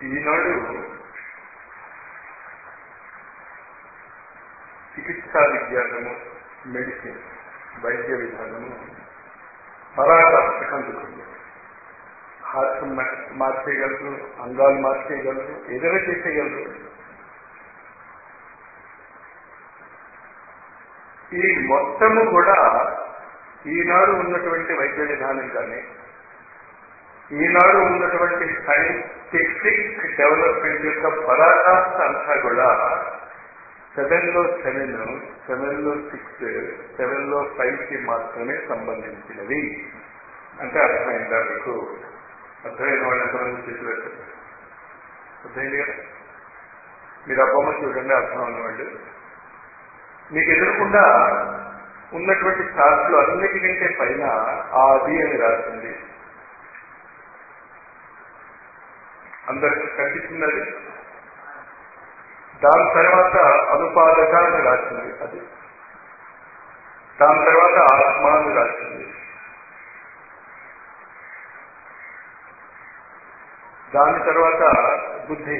ఈనాడు చికిత్సా విజ్ఞానము మెడిసిన్ వైద్య విధానము పరాకాష్ఠకు అందుకుంది హార్ట్ మార్చేయగలరు అంగాలు మార్చేయగలరు ఏదైనా చేసేయగలరు ఈ మొత్తము కూడా ఈనాడు ఉన్నటువంటి వైద్య విధానం కానీ ఈనాడు ఉన్నటువంటి సైంటిఫిక్ డెవలప్మెంట్ యొక్క పరాకాష్ఠ అంతా కూడా సెవెన్ లో సెవెన్ సెవెన్ లో సిక్స్ సెవెన్ లో ఫైవ్ కి మాత్రమే సంబంధించినవి అంటే అర్థమైందా మీకు అర్థమైన వాళ్ళు ఎంతమంది చేసి పెట్టారు అర్థమైంది కదా మీరు ఆ బొమ్మ చూడండి అర్థం అన్నవాళ్ళు మీకు ఎదురకుండా ఉన్నటువంటి చార్ట్లు అన్నిటికంటే పైన ఆది అని రాసింది అందరికి కనిపిస్తున్నది దాని తర్వాత అనుపాదక అని రాసింది అది దాని తర్వాత ఆత్మ అని రాసింది దాని తర్వాత బుద్ధి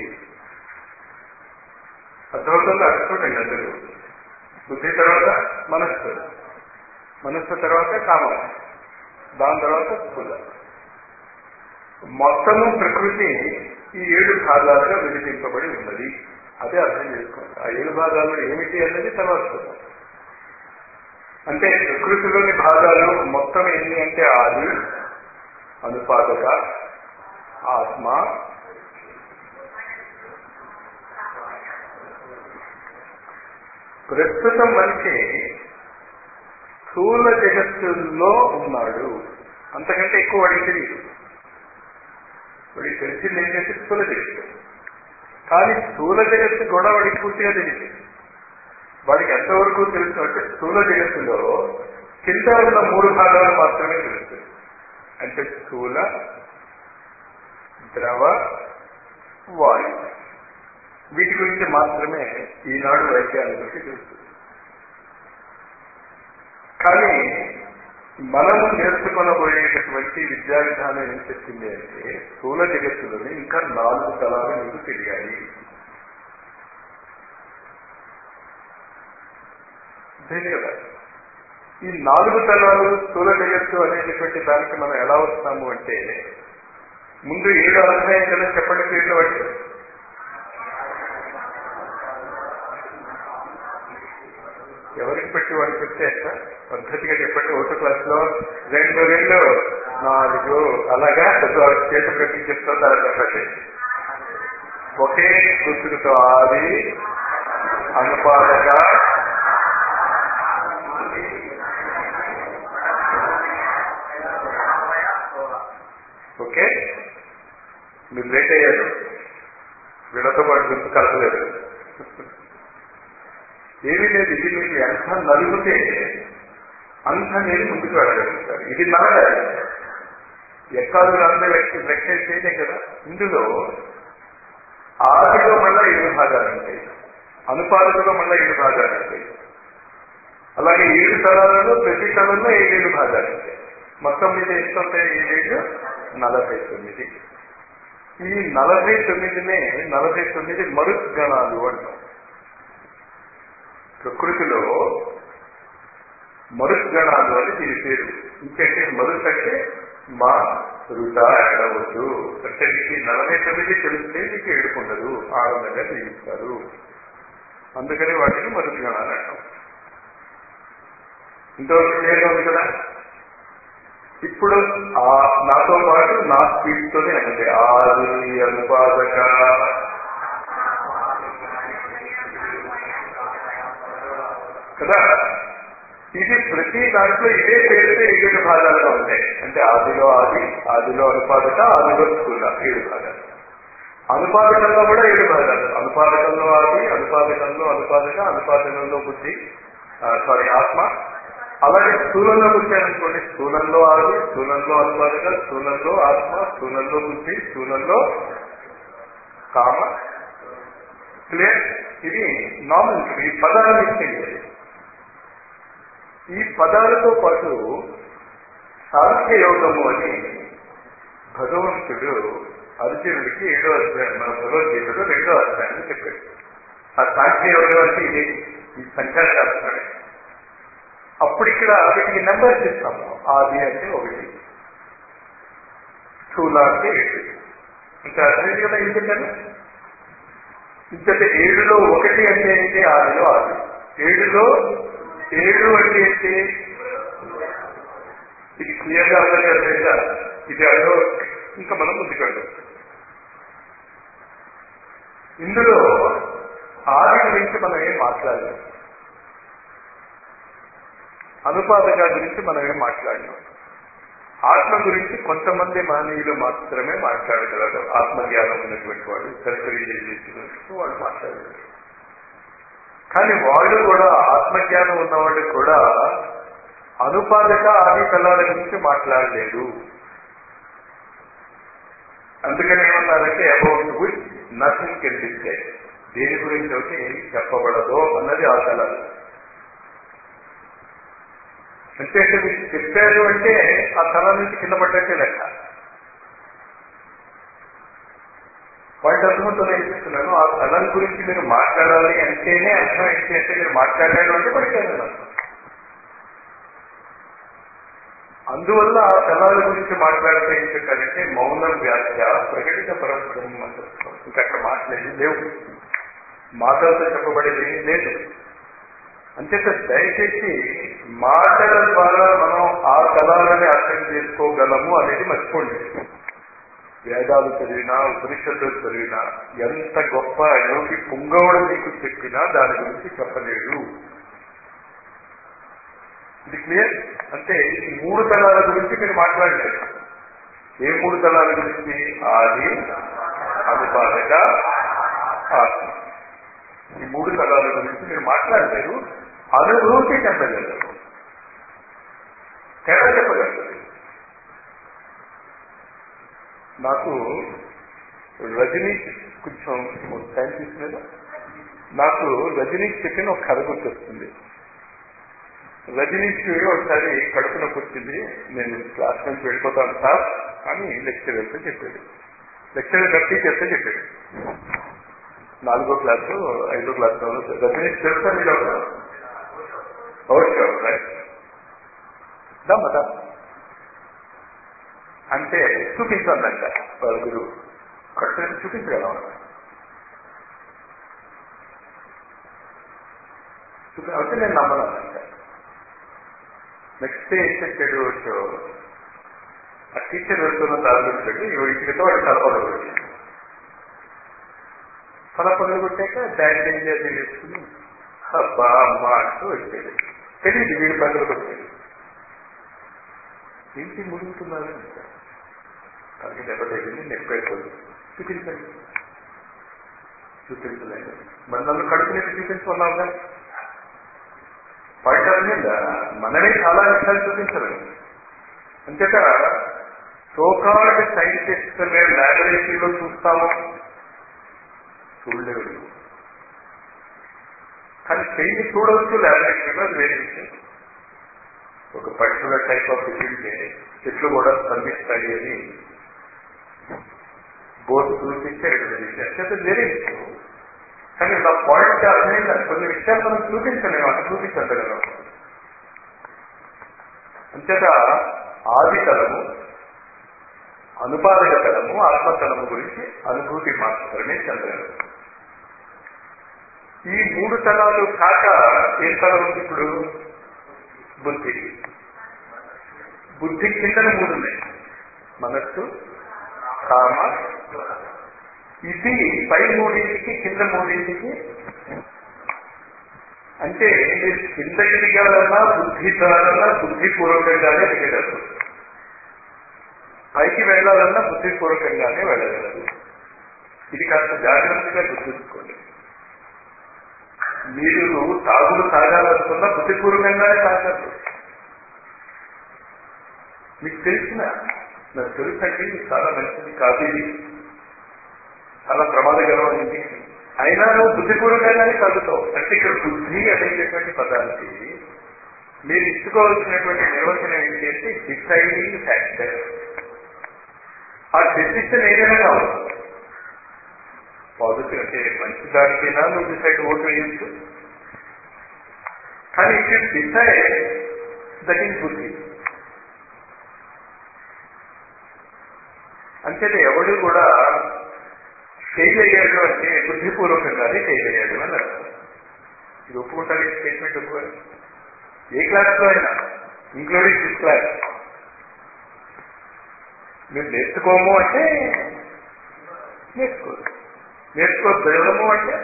అర్థమవుతుందో అది చూడండి అందరూ బుద్ధి తర్వాత మనస్సు మనస్సు తర్వాత కామం దాని తర్వాత స్థూల మొత్తము ప్రకృతి ఈ ఏడు భాగాలుగా విభజింపబడి ఉన్నది అదే అర్థం చేసుకోండి ఆ ఏడు భాగాలు ఏమిటి అన్నది తర్వాత చూద్దాం అంటే ప్రకృతిలోని భాగాలు మొత్తం ఎన్ని అంటే ఆది అనుపాదక ఆత్మ ప్రస్తుతం మనిషి స్థూల జగత్తుల్లో ఉన్నాడు అంతకంటే ఎక్కువ వాడికి తెలియదు వాడికి తెలిసింది ఏంటంటే స్థూల జగత్తు కానీ స్థూల జగత్తు కూడా వాడికి పూర్తిగా తెలియదు వాడికి ఎంతవరకు తెలుసు అంటే స్థూల జగత్తులో కింద ఉన్న మూడు భాగాలు మాత్రమే తెలుస్తుంది అంటే స్థూల ద్రవ వాయు వీటి గురించి మాత్రమే ఈనాడు వైజ్ఞానికులకి తెలుస్తుంది కానీ మనము నేర్చుకొనబోయేటటువంటి విద్యా విధానం ఏం చెప్పింది అంటే స్థూల జగత్తులోని ఇంకా నాలుగు తలాలు మీకు తెలియాలి అంతే కదా ఈ నాలుగు తలాలు స్థూల జగత్తు అనేటటువంటి దానికి మనం ఎలా వస్తాము అంటే ముందు ఏడు అధ్యాయం కదా చెప్పండి పేర్లు బట్టి ఎవరికి పెట్టి వాళ్ళు చెప్తే ఎట్లా పద్ధతిగా చెప్పండి ఒకటో క్లాస్ లో రెండు రెండు నాలుగు అలాగా చేత పెట్టి చెప్తుంటారు చెప్పండి ఒకే గుర్తుకుతో ఆది అనుపాదక ఓకే మీరు లేట్ అయ్యారు వీళ్ళతో పాటు గుర్తు కలపలేదు ఏమీ లేదు ఇది మీకు ఎంత నలుగుతే అంత నేను ముందుకు వెళ్ళగలుగుతారు ఇది నలగాలి ఎక్కాలు అందరూ లెక్క చేయలే కదా ఇందులో ఆదిలో మళ్ళా ఏడు భాగాలు ఉంటాయి అనుపాదకులో మళ్ళా ఏడు భాగాలు ఉంటాయి అలాగే ఏడు తలాలలో ప్రతి తలంలో ఏడేడు భాగాలు ఉంటాయి మొత్తం మీద ఎంత ఉంటాయి ఏడేడు నలభై తొమ్మిది ఈ నలభై తొమ్మిదినే నలభై తొమ్మిది మరుగణాలు అంటాం ప్రకృతిలో మరుగణాలు అని దీని పేరు ఇంకంటే మరుత్ అంటే మా రుత ఎడవద్దు అంటే మీకు నలభై తొమ్మిది తెలిస్తే మీకు ఏడుకుండదు ఆనందంగా జీవిస్తారు అందుకని వాటిని మరుగణాలు అంటాం ఇంతవరకు క్లియర్గా ఉంది కదా ఇప్పుడు ఆ నాతో పాటు నా స్పీడ్ తోనే అన్నది ఆది అనుపాదక కదా ఇది ప్రతి దాంట్లో ఇదే పేరుతో ఏడు భాగాలుగా ఉంటాయి అంటే ఆదిలో ఆది ఆదిలో అనుపాదక ఆదిలో స్థూల ఏడు భాగాలు అనుపాదకంలో కూడా ఏడు భాగాలు అనుపాదకంలో ఆది అనుపాదకంలో అనుపాదక అనుపాదకంలో బుద్ధి సారీ ఆత్మ అలాగే స్థూలంలో వచ్చారనుకోండి స్థూలంలో ఆది స్థూలంలో అనుపాదక స్థూలంలో ఆత్మ స్థూలంలో బుద్ధి స్థూలంలో కామ క్లియర్ ఇది నార్మల్ ఈ పదాలు ఇచ్చేది ఈ పదాలతో పాటు సాంఖ్య యోగము అని భగవంతుడు అర్జునుడికి ఏడో అధ్యాయం మన భగవద్గీతలో రెండో అధ్యాయం చెప్పాడు ఆ సాక్షి ఎవరు అంటే ఇది ఈ సంఖ్యాశాస్త్రమే అప్పుడు ఇక్కడ వీటికి నెంబర్స్ ఇస్తాము ఆది అంటే ఒకటి స్థూల అంటే ఏడు ఇంకా అర్థమైంది కదా ఏం చెప్పాను ఇంకటి ఏడులో ఒకటి అంటే ఏంటి ఆదిలో ఆది ఏడులో ఏడు అంటే ఏంటి ఇది క్లియర్గా అర్థం లేదా ఇది అర్థం ఇంకా మనం ముందుకెళ్దాం ఇందులో ఆది గురించి మనం ఏం మాట్లాడలేం అనుపాదగా గురించి మనం ఏం మాట్లాడినాం ఆత్మ గురించి కొంతమంది మహనీయులు మాత్రమే మాట్లాడగలరు ఆత్మజ్ఞానం ఉన్నటువంటి వాడు సర్జరీ చేసినట్టు వాళ్ళు మాట్లాడగలరు కానీ వాళ్ళు కూడా ఆత్మజ్ఞానం ఉన్నవాళ్ళు కూడా అనుపాదక ఆది కళల గురించి మాట్లాడలేదు అందుకని ఏమన్నారంటే about which nothing can decide దేని గురించి అయితే ఏమి చెప్పబడదో అన్నది ఆ కళలు అంటే అంటే మీకు చెప్పారు అంటే ఆ తల నుంచి కింద పడ్డట్టే లెక్క పాయింట్ అర్థమవుతుంది ఏం చెప్తున్నాను ఆ తలం గురించి మీరు మాట్లాడాలి అంటేనే అర్థం ఏంటి అంటే మీరు మాట్లాడారు అంటే పడిపోయారు అర్థం అందువల్ల ఆ తలాల గురించి మాట్లాడితే ఏం చెప్పారంటే మౌనం వ్యాఖ్య ప్రకటిత పరబ్రహ్మ ఇంకా అక్కడ మాట్లాడేది లేవు మాటలతో చెప్పబడేది ఏమీ లేదు అంచేత దయచేసి మాటల ద్వారా మనం ఆ కళాలని అర్థం చేసుకోగలము అనేది మర్చిపోండి వేదాలు చదివినా ఉపనిషత్తులు చదివినా ఎంత గొప్ప యోగి పుంగవుడు మీకు చెప్పినా దాని గురించి చెప్పలేడు ఇది క్లియర్ అంటే ఈ మూడు తలాల గురించి మీరు మాట్లాడలేదు ఏ మూడు తలాల గురించి ఆది అనుపాదక ఆత్మ ఈ మూడు తలాల గురించి మీరు మాట్లాడలేరు అనుభూతి చెందగలరు తేడా చెప్పగలరు నాకు రజనీష్ కొంచెం టైం తీసుకునేదా నాకు రజనీష్ చెప్పిన ఒక కథ గుర్తొస్తుంది రజనీష్ ఒకసారి కడుపు నొప్పి వచ్చింది నేను క్లాస్ నుంచి వెళ్ళిపోతాను సార్ అని లెక్చర్ వెళ్తే చెప్పాడు లెక్చర్ గట్టి చెప్తే చెప్పాడు నాలుగో క్లాసు ఐదో క్లాస్ రజనీష్ తెలుసా మీరు ఓకే రైట్ దమ్మట అంటే చూపించందంట వాళ్ళ గురువు కట్టు చూపించగలం అయితే నేను నమ్మనంట నెక్స్ట్ డే ఏం చెప్పాడు వచ్చో ఆ టీచర్ వెళ్తున్న దారిలో పెట్టి ఇంటికితో వాడు తలపదలు కొట్టాడు తలపదలు కొట్టాక డాడీ ఏం చేయాలి వేసుకుని అబ్బా అమ్మ అంటూ వచ్చాడు తెలియదు వీడి పనులు కొట్టాడు ఏంటి మురుగుతున్నారు తనకి దెబ్బతగింది నెప్పైపోయింది చూపించండి చూపించలేదు మరి నన్ను కడుపు నొప్పి చూపించుకున్నావు కానీ పాయింట్ మీద మనమే చాలా విషయాలు చూపించరు అంతేత సోకాల్డ్ సైంటిస్ట్ మేము ల్యాబొరేటరీలో చూస్తాము చూడలేవు కానీ చెయ్యి చూడవచ్చు ల్యాబొరేటరీలో అది వేరే విషయం ఒక పర్టికులర్ టైప్ ఆఫ్ ఫిషింగ్కి చెట్లు కూడా స్పందిస్తాయి అని బోర్డు చూపించే విషయం వేరే విషయం కానీ నా పాయింట్ అర్థమైందా కొన్ని విషయాలు మనం చూపించలేము అట్లా చూపించగలం అంతేత ఆది తలము అనుపాదక తలము ఆత్మతలము గురించి అనుభూతి మాత్రమే చెందగలరు ఈ మూడు తలాలు కాక ఏ తలం ఉంది ఇప్పుడు బుద్ధి బుద్ధి కిందన మూడు ఉన్నాయి మనస్సు కామ ఇది పై మూడింటికి కింద మూడింటికి అంటే మీరు కిందకి దిగాలన్నా బుద్ధి ద్వారాలన్నా బుద్ధిపూర్వకంగానే దిగగలరు పైకి వెళ్ళాలన్నా బుద్ధిపూర్వకంగానే వెళ్ళగలరు ఇది కాస్త జాగ్రత్తగా గుర్తుంచుకోండి మీరు తాగులు తాగాలనుకున్నా బుద్ధిపూర్వకంగానే తాగారు మీకు తెలిసిన నాకు తెలుసండి చాలా మంచిది కాదు చాలా ప్రమాదకరమైంది అయినా నువ్వు బుద్ధిపూర్వకంగానే కలుగుతావు అంటే ఇక్కడ బుద్ధి అనేటటువంటి పదానికి మీరు ఇచ్చుకోవాల్సినటువంటి నిర్వచనం ఏంటి అంటే డిసైడింగ్ ఫ్యాక్టర్ ఆ డెసిషన్ ఏదైనా కావచ్చు పాజిటివ్ అంటే మంచి దానికైనా నువ్వు డిసైడ్ ఓటు వేయచ్చు కానీ ఇట్ డిసైడ్ దట్ ఈస్ బుద్ధి అంచేత ఎవడు కూడా ఫెయిల్ అయ్యాడు అంటే బుద్ధిపూర్వకంగానే ఫెయిల్ అయ్యాడు అని అర్థం ఇది ఒప్పుకుంటారు ఈ స్టేట్మెంట్ ఒప్పుకోరు ఏ క్లాస్లో అయినా ఇంక్లూడింగ్ దిస్ క్లాస్ మీరు నేర్చుకోము అంటే నేర్చుకోరు నేర్చుకోగలము అంటే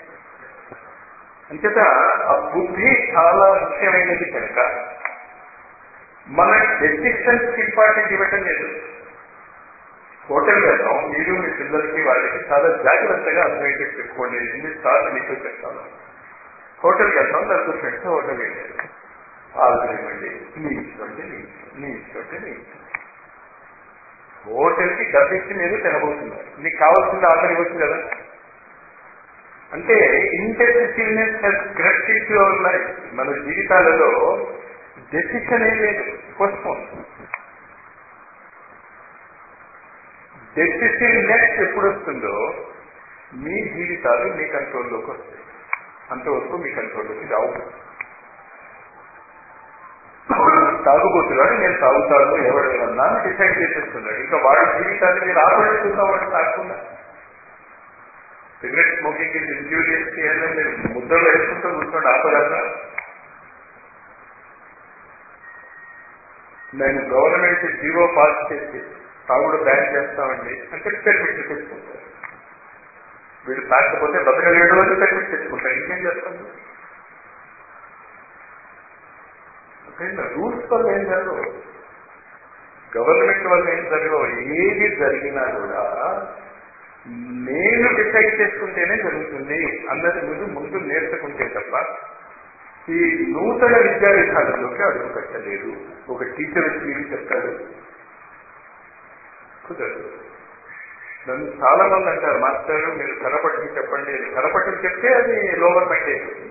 అంచేత ఆ బుద్ధి చాలా ముఖ్యమైనది కనుక మన డెసిషన్స్ ఇంపార్టెంట్ ఇవ్వటం లేదు హోటల్ వెళ్తాం మీరు మీ పిల్లలకి వాళ్ళకి చాలా జాగ్రత్తగా అర్థమయ్యేటట్టు చెప్పుకోండి ఎన్నిసార్లు మీకు చెప్తాను హోటల్కి వెళ్తాం నలుగురు ఫ్రెండ్స్ హోటల్ వెళ్ళారు ఆర్డర్ ఇవ్వండి నీ ఇష్టం అంటే నీ ఇష్టం నీ ఇష్టం అంటే నీ ఇష్టం హోటల్కి డబ్బు ఇచ్చి మీరు తినబోతున్నారు మీకు కావాల్సింది ఆర్డర్ ఇవ్వచ్చు కదా అంటే intensitiveness he's great in your life మన జీవితాలలో డెసిషన్ ఏం లేదు పోస్ట్పోన్ డెసిసివ్నెస్ ఎప్పుడు వస్తుందో మీ జీవితాలు మీ కంట్రోల్లోకి వస్తాయి అంతవరకు మీ కంట్రోల్లోకి రావు తాగుబోతున్నాడు నేను తాగుతాను ఎవడన్నా డిసైడ్ చేసేస్తున్నాడు ఇంకా వాడి జీవితాన్ని నేను ఆపేస్తున్నా వాడు తాగకుండా సిగరెట్ స్మోకింగ్ ఇది ఇంజూరియస్ చేయాలని మీరు ముద్దలు వేసుకుంటూ కూర్చోండి ఆపగలరా నేను గవర్నమెంట్ జీవో పాస్ చేసి తాగుడు బ్యాన్ చేస్తామండి అంటే పెర్మిట్ తెచ్చుకుంటారు వీడు తాకపోతే బతకలేడు అని పెర్మిట్ తెచ్చుకుంటారు ఇంకేం చేస్తాను రూల్స్ వల్ల ఏం జరగవు గవర్నమెంట్ వల్ల ఏం జరగవు ఏది జరిగినా కూడా నేను డిసైడ్ చేసుకుంటేనే జరుగుతుంది అన్నది మీరు ముందు నేర్చుకుంటే తప్ప ఈ నూతన విద్యా విధానంలోకి అడుగు పెట్టలేదు ఒక టీచర్ వచ్చి ఏమి చెప్తాడు కుదరదు నన్ను చాలా మంది అంటారు మాస్టర్ మీరు కరపట్టుకు చెప్పండి అని కరపట్టుకు చెప్తే అది లోవర్ మైండ్ అయిపోతుంది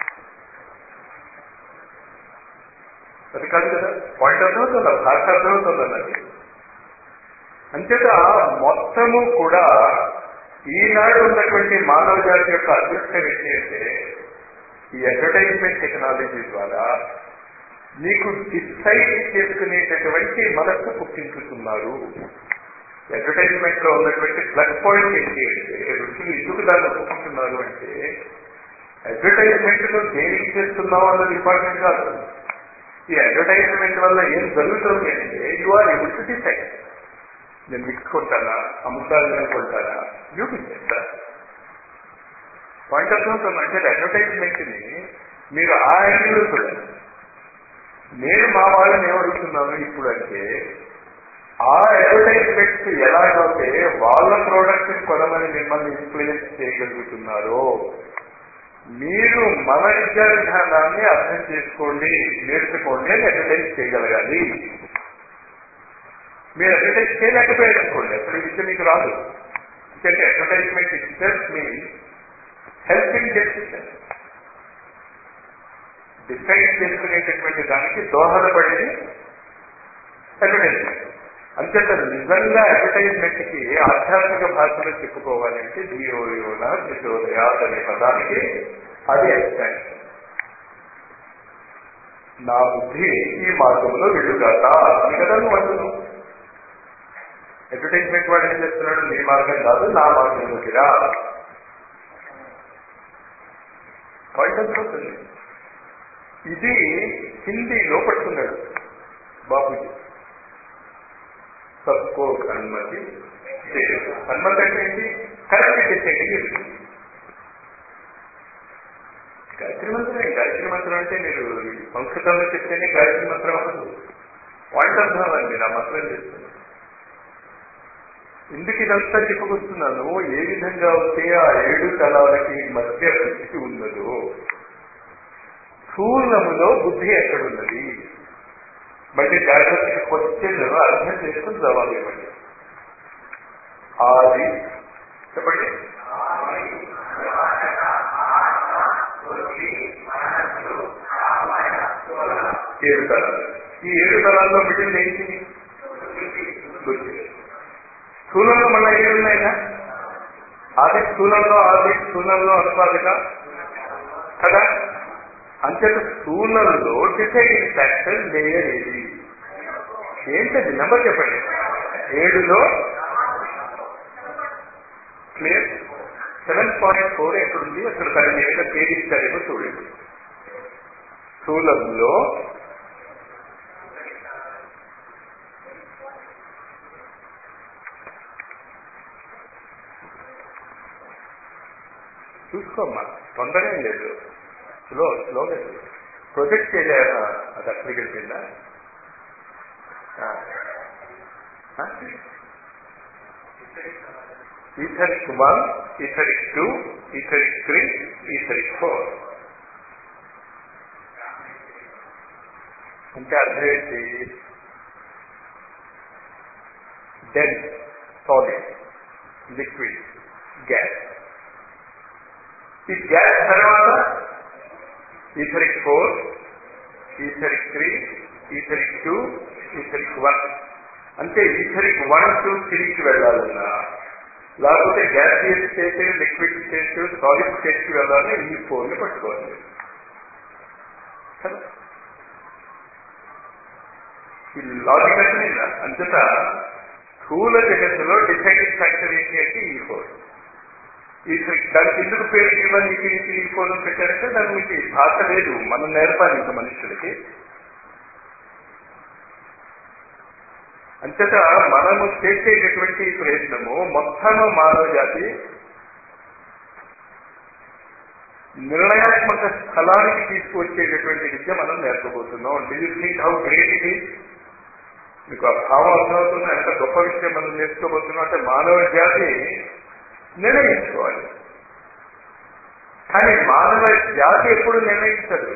అది కాదు కదా పాయింట్ అర్థమవుతుందా భాష అర్థమవుతుంది అన్నది అంచేత మొత్తము కూడా ఈనాడు ఉన్నటువంటి మానవ జాతి యొక్క అదృష్టం ఏంటి అంటే ఈ అడ్వర్టైజ్మెంట్ టెక్నాలజీ ద్వారా నీకు డిసైడ్ చేసుకునేటటువంటి మనస్సు పుట్టించుతున్నారు అడ్వర్టైజ్మెంట్ లో ఉన్నటువంటి ప్లస్ పాయింట్ ఏంటి అంటే రుచులు ఎందుకు దాన్ని ఒప్పుకుంటున్నారు అంటే అడ్వర్టైజ్మెంట్ లో దేనికి చేస్తున్నావు అన్నది ఇంపార్టెంట్ కాదు ఈ అడ్వర్టైజ్మెంట్ వల్ల ఏం జరుగుతుంది అంటే you are able to decide నేను మిక్స్ కొంటానా అమృతాలు కొంటానా యూ డిసైడ్ పాయింట్ అర్థమవుతుంది అంటే అడ్వర్టైజ్మెంట్ ని మీరు ఆ యాంగిల్లో చూడండి నేను మా వాళ్ళని ఏమడుగుతున్నాను ఇప్పుడు అంటే ఆ అడ్వర్టైజ్మెంట్స్ ఎలాగైతే వాళ్ళ ప్రోడక్ట్ కొనమని మిమ్మల్ని ఇన్ఫ్లుయెన్స్ చేయగలుగుతున్నారో మీరు మన విద్యా విధానాన్ని అర్థం చేసుకోండి నేర్చుకోండి అని అడ్వర్టైజ్ చేయగలగాలి మీరు అడ్వర్టైజ్ చేయలేకపోయారనుకోండి అసలు విద్య మీకు రాదు ఎందుకంటే advertisement itself means helping decision decide చేసుకునేటటువంటి దానికి దోహదపడేది అడ్వర్టైజ్మెంట్ అంతేత నిజంగా అడ్వర్టైజ్మెంట్ కి ఆధ్యాత్మిక భాషలో చెప్పుకోవాలంటే ధియోయోన దిశోదయాత్ అనే పదానికి అది ఎక్స్టెన్షన్ నా బుద్ధి ఈ మార్గంలో వెళ్ళుగాక అని కదా నువ్వు అంటున్నావు అడ్వర్టైజ్మెంట్ వాడు ఏం చేస్తున్నాడు నీ మార్గం కాదు నా మార్గంలోకి రా పాయింట్ అవుతుంది ఇది హిందీలో పడుతున్నాడు బాబుజీ సబ్కో అనుమతి అనుమతి అంటే ఏంటి కరెక్ట్ చేసేది గాయత్రి మంత్రం గాయత్రి మంత్రం అంటే మీరు సంస్కృతంలో చెప్తేనే గాయత్రి మంత్రం అవ్వదు పాయింట్ అర్థం అవ్వండి నా మంత్రం చేస్తున్నాను ఎందుకు ఇదంతా చెప్పుకొస్తున్నాను ఏ విధంగా వస్తే ఆ ఏడు తలాలకి మధ్య బుద్ధి ఉన్నదో స్థూలములో బుద్ధి ఎక్కడున్నది మళ్ళీ జాగ్రత్తగా క్వశ్చన్ అర్థం చేసుకుని జవాబు ఇవ్వండి ఆది చెప్పండి ఏడు తలాలు ఈ ఏడు తలాల్లో మిడిల్ ఏంటి బుద్ధి స్థూలంలో మళ్ళీ ఏడు ఉన్నాయిగా ఆది స్థూలంలో ఆది స్థూలంలో అనుపాదిక కదా అంతేత స్థూలంలో డిసైడింగ్ ఫ్యాక్టర్ లేయర్ ఏది ఏంటది నెంబర్ చెప్పండి ఏడులో క్లియర్ సెవెన్ పాయింట్ ఫోర్ ఎక్కడుంది అక్కడ దాని మీద తేదిస్తారేమో చూడండి స్థూలంలో చూసుకోమ్మా తొందర ఏం లేదు స్లో స్లోగా ప్రొజెక్ట్ చేయలేదా అది అక్కడికి వెళ్ళిందా etheric one etheric two etheric three etheric four అంటే అర్థం ఏంటి డెన్ సాలిడ్ లిక్విడ్ గ్యాస్ ఈ గ్యాస్ తర్వాత etheric four etheric three etheric two etheric one అంటే ఈథరిక్ వన్ టూ త్రీకి వెళ్ళాలన్నా లేకపోతే gaseous state liquid state solid state కి వెళ్ళాలని ఈ ఫోర్ని పట్టుకోవాలి కదా ఈ లాజిక్ అంటే అంతట స్థూల జగత్తులో డిసైడింగ్ ఫ్యాక్టర్ ఏంటి అంటే ఈ ఫోర్ ఈ దానికి ఎందుకు పేరు ఇవ్వాలి నీకు నీకు ఈ ఫోన్ పెట్టారంటే దాని మీకు భాష లేదు మనం నేర్పాలి ఇంకా మనుషులకి అంతటా మనము చేసేటటువంటి ప్రయత్నము మొత్తము మానవ జాతి నిర్ణయాత్మక స్థలానికి తీసుకువచ్చేటటువంటి విద్య మనం నేర్పబోతున్నాం do you think how great it is మీకు ఆ భావం అర్థమవుతున్నా ఎంత గొప్ప విషయం మనం నేర్చుకోబోతున్నాం అంటే మానవ జాతి నిర్ణయించుకోవాలి కానీ మానవ జాతి ఎప్పుడు నిర్ణయించదు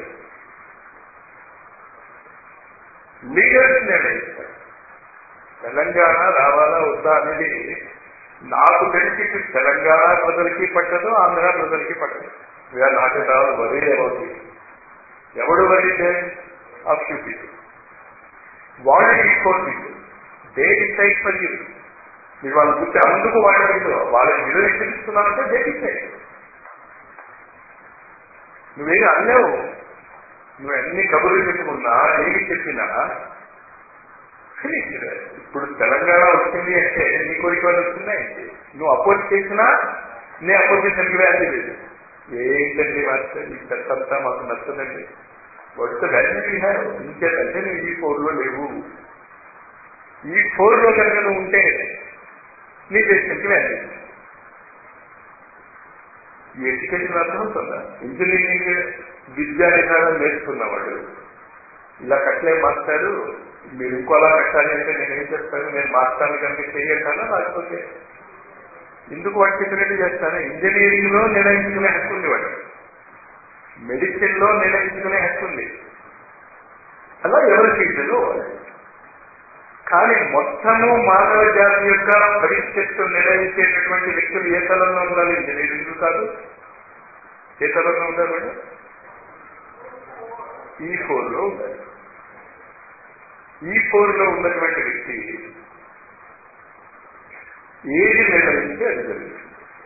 లీడర్స్ నిర్ణయిస్తారు తెలంగాణ రావాలా వద్దా అనేది నాకు తెలిసి తెలంగాణ ప్రజలకి పట్టదు ఆంధ్ర ప్రజలకి పట్టదు we are not at all worry about ఎవడు వరీతే ఆఫ్ ఫ్యూ పీపుల్ వాళ్ళు equal people they decide for you మీరు వాళ్ళ గుర్తి అందుకు వాళ్ళ మీద వాళ్ళకి విలువ ఎక్కిస్తున్నారంటే దే డిసైడ్ నువ్వేమి అనలేవు నువ్వు ఎన్ని కబుర్లు చెప్పుకున్నా ఏమి చెప్పినా ఫినిష్ ఇప్పుడు తెలంగాణ వచ్చింది అంటే నీ కోరిక వస్తున్నాయి నువ్వు అపోజ్ చేసినా నీ అపోజిషన్కి వాల్యూ లేదు ఏంటండి మాస్టర్ ఈ చెత్తంతా మాకు నచ్చదండి వస్తే వాల్యూ ఇంకేదంటే నువ్వు ఈ ఫోర్లో లేవు ఈ ఫోర్లో కనుక నువ్వు ఉంటే నీ దేశానికి వాల్యూ ఈ ఎడ్యుకేషన్ అర్థమవుతుందా ఇంజనీరింగ్ విద్యా విధానం నేర్చుకున్నవాడు ఇలా కట్టలే మాస్టారు మీరు ఇంకోలా కట్టాలి అంటే నేనేం చెప్తాను నేను మాస్టర్ని కనుక చేయగలనా లేకపోతే ఎందుకు వాడు చెప్పినట్టు చేస్తాను ఇంజనీరింగ్ లో నిర్ణయించుకునే హక్కు ఉంది వాడు మెడిసిన్ లో నిర్ణయించుకునే హక్కు ఉంది అలా ఎవరి ఫీల్డ్లో కానీ మొత్తము మానవ జాతి యొక్క భవిష్యత్తు నిర్ణయించేటటువంటి వ్యక్తులు ఏ తలంలో ఉండాలి ఇంజనీరింగ్ కాదు ఏ తలంలో ఉండాలి వాడు ఈ ఫోర్లో ఉండాలి ఈ ఫోర్లో ఉన్నటువంటి వ్యక్తి ఏది నిర్ణయిస్తే అది జరుగుతుంది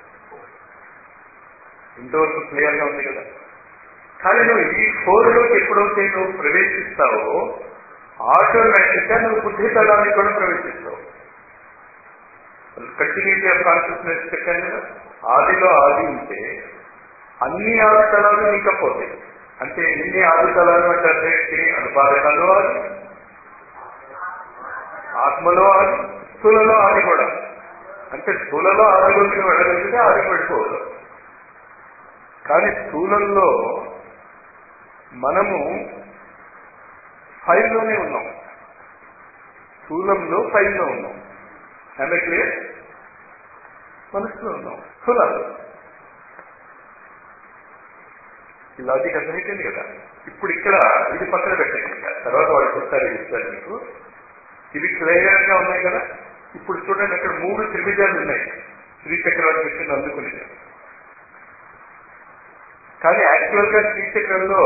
ఇంతవరకు క్లియర్గా ఉంది కదా కానీ నువ్వు ఈ ఫోర్లోకి ఎప్పుడైతే నువ్వు ప్రవేశిస్తావో ఆటోమేటిక్ గా నువ్వు బుద్ధి తలానికి కూడా ప్రవేశిస్తావు కంటిన్యూటీ ఆఫ్ కాన్షియస్నెస్ చెప్పాను కదా ఆదిలో ఆది ఉంటే అన్ని ఆది తలాలు నీకపోతాయి అంటే ఎన్ని ఆది తలాలు అంటే అనుపాదకాలు ఆది ఆత్మలో ఆది స్థూలలో ఆది కూడా అంటే స్థూలలో ఆదిలోకి వెళ్ళగలిగితే ఆది పడిపోదు కానీ స్థూలంలో మనము ఫైల్లోనే ఉన్నాం స్థూలంలో ఫైల్లో ఉన్నాం అంటే క్లియర్ మనసులో ఉన్నాం స్థూలాలు ఈ లాజిక్ అర్థమైపోయింది కదా ఇప్పుడు ఇక్కడ ఇది పక్కన పెట్టండి ఇంకా తర్వాత వాళ్ళు చెప్తారు ఇస్తారు మీకు ఇవి క్లియర్ గా ఉన్నాయి కదా ఇప్పుడు చూడండి అక్కడ మూడు త్రిభుజాలు ఉన్నాయి శ్రీచక్రాలు పెట్టిన అందుకుని కానీ యాక్చువల్ గా శ్రీచక్రంలో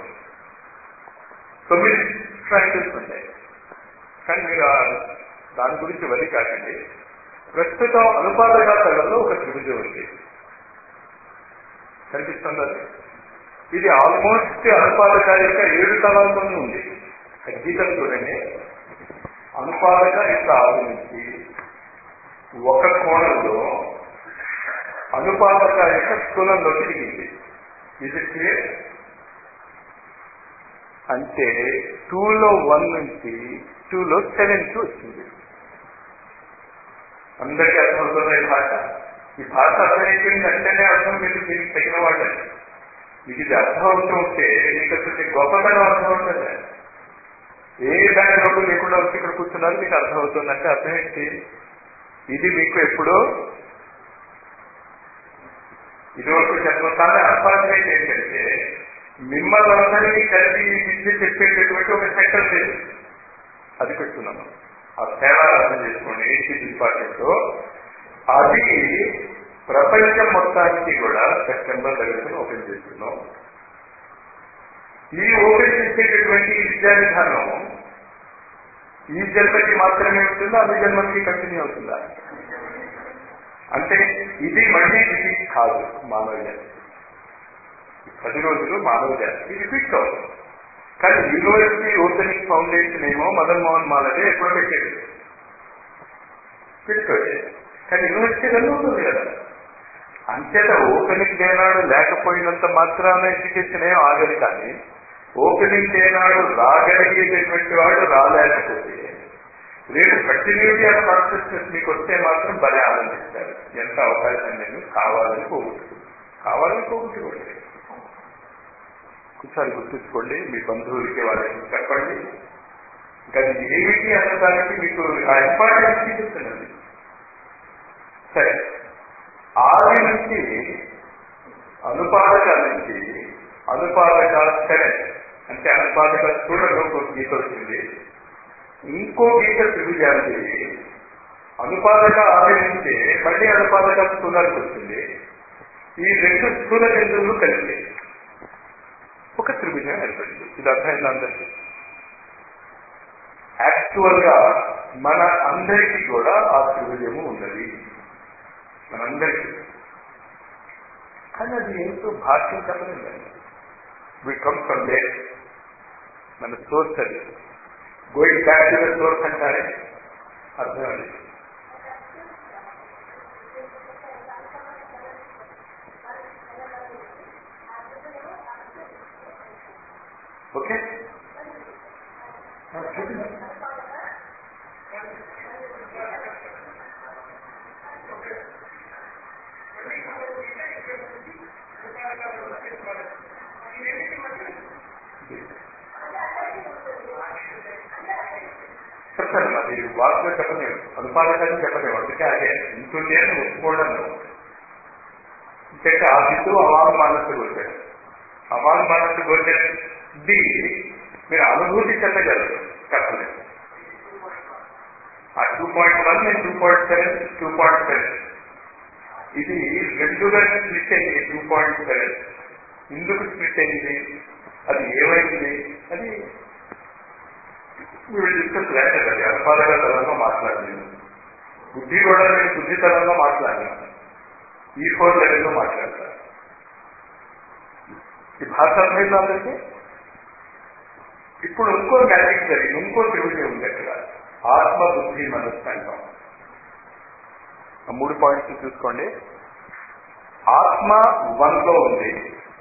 తొమ్మిది ట్రయాంగిల్స్ ఉంటాయి కానీ మీరు దాని గురించి వరి కాకండి ప్రస్తుతం అనుపాదఘాతలలో ఒక త్రిభుజం ఉంది కనిపిస్తుందా ఇది ఆల్మోస్ట్ అనుపాదక యొక్క ఏడు తలాల్లోనే ఉంది గీతలు చూడండి అనుపాదక యొక్క ఆది నుంచి ఒక కోణంలో అనుపాదక యొక్క స్థూలంలో తిరిగింది ఇది క్లియర్ అంటే టూలో వన్ నుంచి టూలో సెవెన్ కి వచ్చింది అందరికీ అర్థమవుతుంది ఈ భాష ఈ భాష అర్థమైపోయింది అంటేనే అర్థం మీరు దీనికి తగిన వాళ్ళని మీకు ఇది అర్థమవుతూ ఉంటే మీకు అసలు గొప్పతనం అర్థమవుతుంది ఏ దాని లోటు లేకుండా వచ్చి ఇక్కడ కూర్చున్నారు మీకు అర్థమవుతుందంటే అర్థం ఏంటి ఇది మీకు ఎప్పుడో ఇదివరకు చెప్పాలి అర్థం ఏంటంటే మిమ్మల్ని అందరికీ కలిపి ఈ విద్య చెప్పేటటువంటి ఒక సెక్టర్ లేదు అది పెట్టుకున్నాము ఆ తేడా అర్థం చేసుకోండి ఏంటి ఇంపార్టెంట్ అది ప్రపంచం మొత్తానికి కూడా సెప్టెంబర్ తరగతిని ఓపెన్ చేస్తున్నాం ఈ ఓపెన్ చేసేటటువంటి విద్యా విధానం ఈ జన్మకి మాత్రమే ఉంటుందా అన్ని జన్మకి కంటిన్యూ అవుతుందా అంటే ఇది మళ్ళీ రిపీట్ కాదు మానవ జాతి పది రోజులు మానవ జాతికి రిపీట్ కాదు కానీ యూనివర్సిటీ ఓపెనింగ్ ఫౌండేషన్ ఏమో మదన్ మోహన్ మాలదే ఎప్పుడో పెట్టేది పెట్టుకోండి కానీ యూనివర్సిటీలలో ఉంటుంది కదా అంచేత ఓపెనింగ్ ఏనాడు లేకపోయినంత మాత్రాన ఎడ్యుకేషన్ ఏం ఆగదు కానీ ఓపెనింగ్ ఏనాడు రాగలిగేటటువంటి వాడు రాలేకపోతే రేపు కంటిన్యూటీ ఆఫ్ కాన్షియస్నెస్ మీకు వస్తే మాత్రం భలే ఆనందిస్తారు ఎంత అవకాశం నేను కావాలని పోగొట్టుకుంటాను కావాలని పోగొట్టుకోండి ఒకసారి గుర్తుంచుకోండి మీ బంధువులకి వాళ్ళకి చెప్పండి ఇంకా అది ఏమిటి అన్నదానికి మీకు ఆ ఇంపార్టెన్స్ చూపిస్తున్నది సరే ఆది నుంచి అనుపాదక నుంచి అనుపాదక సరే అంటే అనుపాదక స్థూలంలో ఒక గీత వచ్చింది ఇంకో గీత త్రిభుజానికి అనుపాదక ఆది నుంచి మళ్ళీ అనుపాదక స్థూలానికి వచ్చింది ఈ రెండు స్థూల బిందువులు కలిసి ఒక త్రిభుజం ఏర్పడింది ఇది అర్థమైంది అందరికీ యాక్చువల్ గా మన అందరికీ కూడా ఆ త్రిభుజము ఉన్నది మనందరికీ కానీ అది ఏంటో భాష్యం చెప్పలేదండి వి కమ్ ఫ్రమ్ డే మన సోర్స్ అది going back to the source అంటారే అర్థం అది ఓకే చూడండి చెప్తాను అది వార్తలో చెప్పలేము అనుపాదకాన్ని చెప్పలేము అందుకే అదే ఉంటుంది అని ఒప్పుకోవడం ఎందుకంటే ఆ బిందువు అవాను మానసు గోచారు అవాను మానసు గోచరది మీరు అనుభూతి చెందగలరు చెప్పలేదు ఆ టూ పాయింట్ వన్ నేను two point seven two point seven ఇది రెండుగా స్ప్లిట్ అయింది టూ పాయింట్ సెవెన్ ఎందుకు స్ప్లిట్ అయింది అది ఏమైంది అది వీళ్ళు డిస్కస్ లేటర్ అది అనుపాదక తరంలో మాట్లాడలేదు బుద్ధి కూడా నేను బుద్ధి తరంలో మాట్లాడినాను ఈ ఫోర్ లెవెల్లో మాట్లాడతాను ఈ భాష అర్థమైంది అందరికీ ఇప్పుడు ఇంకో మ్యాజిక్ జరిగింది ఇంకో త్రిభుజం ఉంది అక్కడ ఆత్మ బుద్ధి మనస్సు అంటాం ఆ మూడు పాయింట్స్ చూసుకోండి ఆత్మ వన్ లో ఉంది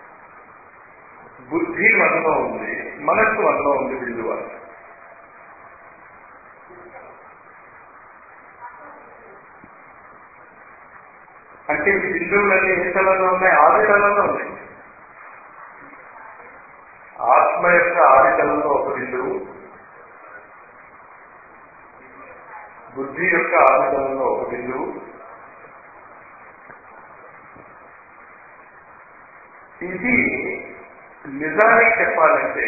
బుద్ధి వన్ లో ఉంది మనస్సు వన్ లో ఉంది బిందువు అంటే ఈ బిందువులన్నీ ఏ తలంలో ఉన్నాయి ఆది తలంలో ఉన్నాయి ఆత్మ యొక్క ఆది తలంలో ఒక బిందువు బుద్ధి యొక్క ఆది తలంలో ఒక బిందువు ఇది నిజానికి చెప్పాలంటే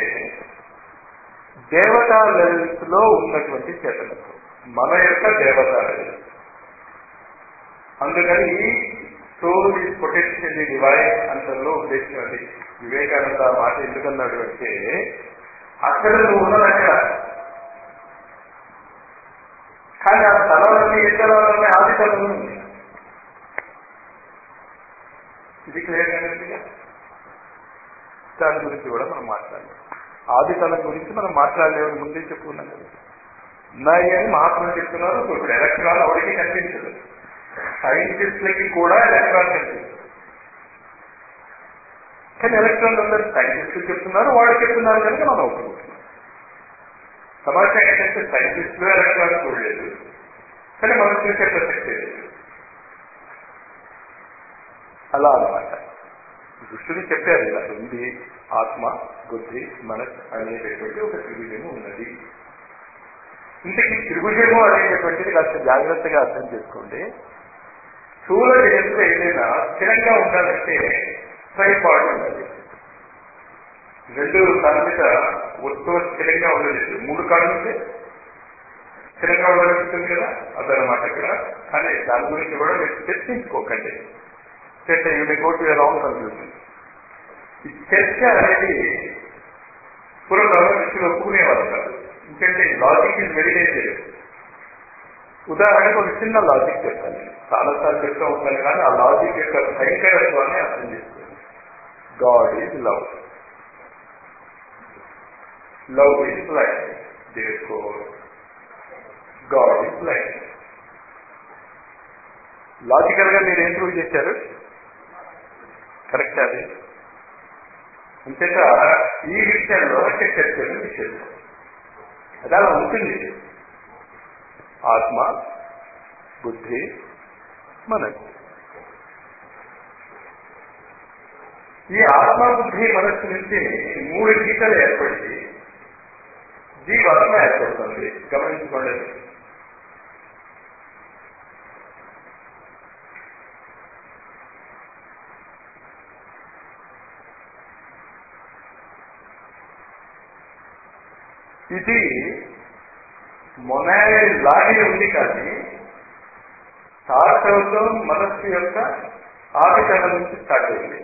దేవతా లెవెల్స్ లో ఉన్నటువంటి చేతనత్వం మన యొక్క దేవతా లెవెల్స్ అందుకని సోల్ ఈజ్ పొటెన్షియల్లీ డివైడ్ అంతలో ఉద్దేశం అది వివేకానంద ఆ మాట ఎందుకన్నాడు అంటే అక్కడ నువ్వు ఉన్నది అక్కడ కానీ కానీ ఆ స్థలాలన్నీ ఏ స్థలాలన్నీ ఆది స్థలంలో ఉంది ఇది క్లియర్ అయినట్టుగా దాని గురించి కూడా మనం మాట్లాడలేం ఆది తలం గురించి మనం మాట్లాడలేమని ముందే చెప్పుకున్నాం కదా ఉన్నాయి అని మహాత్ములు చెప్తున్నారు ఇప్పుడు ఎలక్ట్రాన్ ఎవరికి కనిపించదు సైంటిస్టులకి కూడా ఎలక్ట్రాన్ కనిపించదు కానీ ఎలక్ట్రాన్ అందరు సైంటిస్టులు చెప్తున్నారు వాళ్ళు చెప్తున్నారు కనుక మనం ఒప్పుకుంటున్నాం సమాచారం ఏంటంటే సైంటిస్టులు ఎలక్ట్రాన్ చూడలేదు కానీ మనం చూసే ప్రసక్తే లేదు అలా అన్నమాట ఋషులు చెప్పారు ఇలా ఉంది ఆత్మ బుద్ధి మనస్ అనేటటువంటి ఒక త్రిభుజము ఉన్నది ఇంతకీ త్రిభుజము అనేటటువంటిది కాస్త జాగ్రత్తగా అర్థం చేసుకోండి స్థూల జగత్తు ఏదైనా స్థిరంగా ఉండాలంటే ట్రైపాడ్ ఉండాలి రెండు కాళ్ళ మీద వస్తువు స్థిరంగా ఉండలేదు మూడు కాళ్ళు ఉంటే స్థిరంగా ఉండగలుగుతుంది కదా అదనమాట ఇక్కడ కానీ దాని గురించి కూడా మీరు చర్చించుకోకండి చర్చ you may go to wrong conclusion ఈ చర్చ అనేది పూర్వకాలం ఋషులు ఒప్పుకునేవారు కాదు ఎందుకంటే లాజిక్ ఇస్ వెరీ డేంజర్ ఉదాహరణకు ఒక చిన్న లాజిక్ చెప్తాను చాలాసార్లు చెప్తూ ఉంటాను కానీ ఆ లాజిక్ యొక్క భయంకరత్వాన్ని అర్థం చేస్తుంది God is love love is blind there God is blind logical గా మీరు ఏం ప్రూవ్ చేశారు కరెక్ట్ అది అంతేత ఈ విషయంలో చర్చలు విషయం అది అలా ఉంటుంది ఆత్మ బుద్ధి మనస్సు ఈ ఆత్మ బుద్ధి మనస్సు నుంచి మూడు గీతలు ఏర్పడి జీవాత్మ ఏర్పడుతుంది గమనించుకోండి ఇది మొనాయిడ్ లాగే ఉంది కానీ స్టార్ట్ అవుతాం మనస్సు యొక్క ఆదికరణ నుంచి స్టార్ట్ అయింది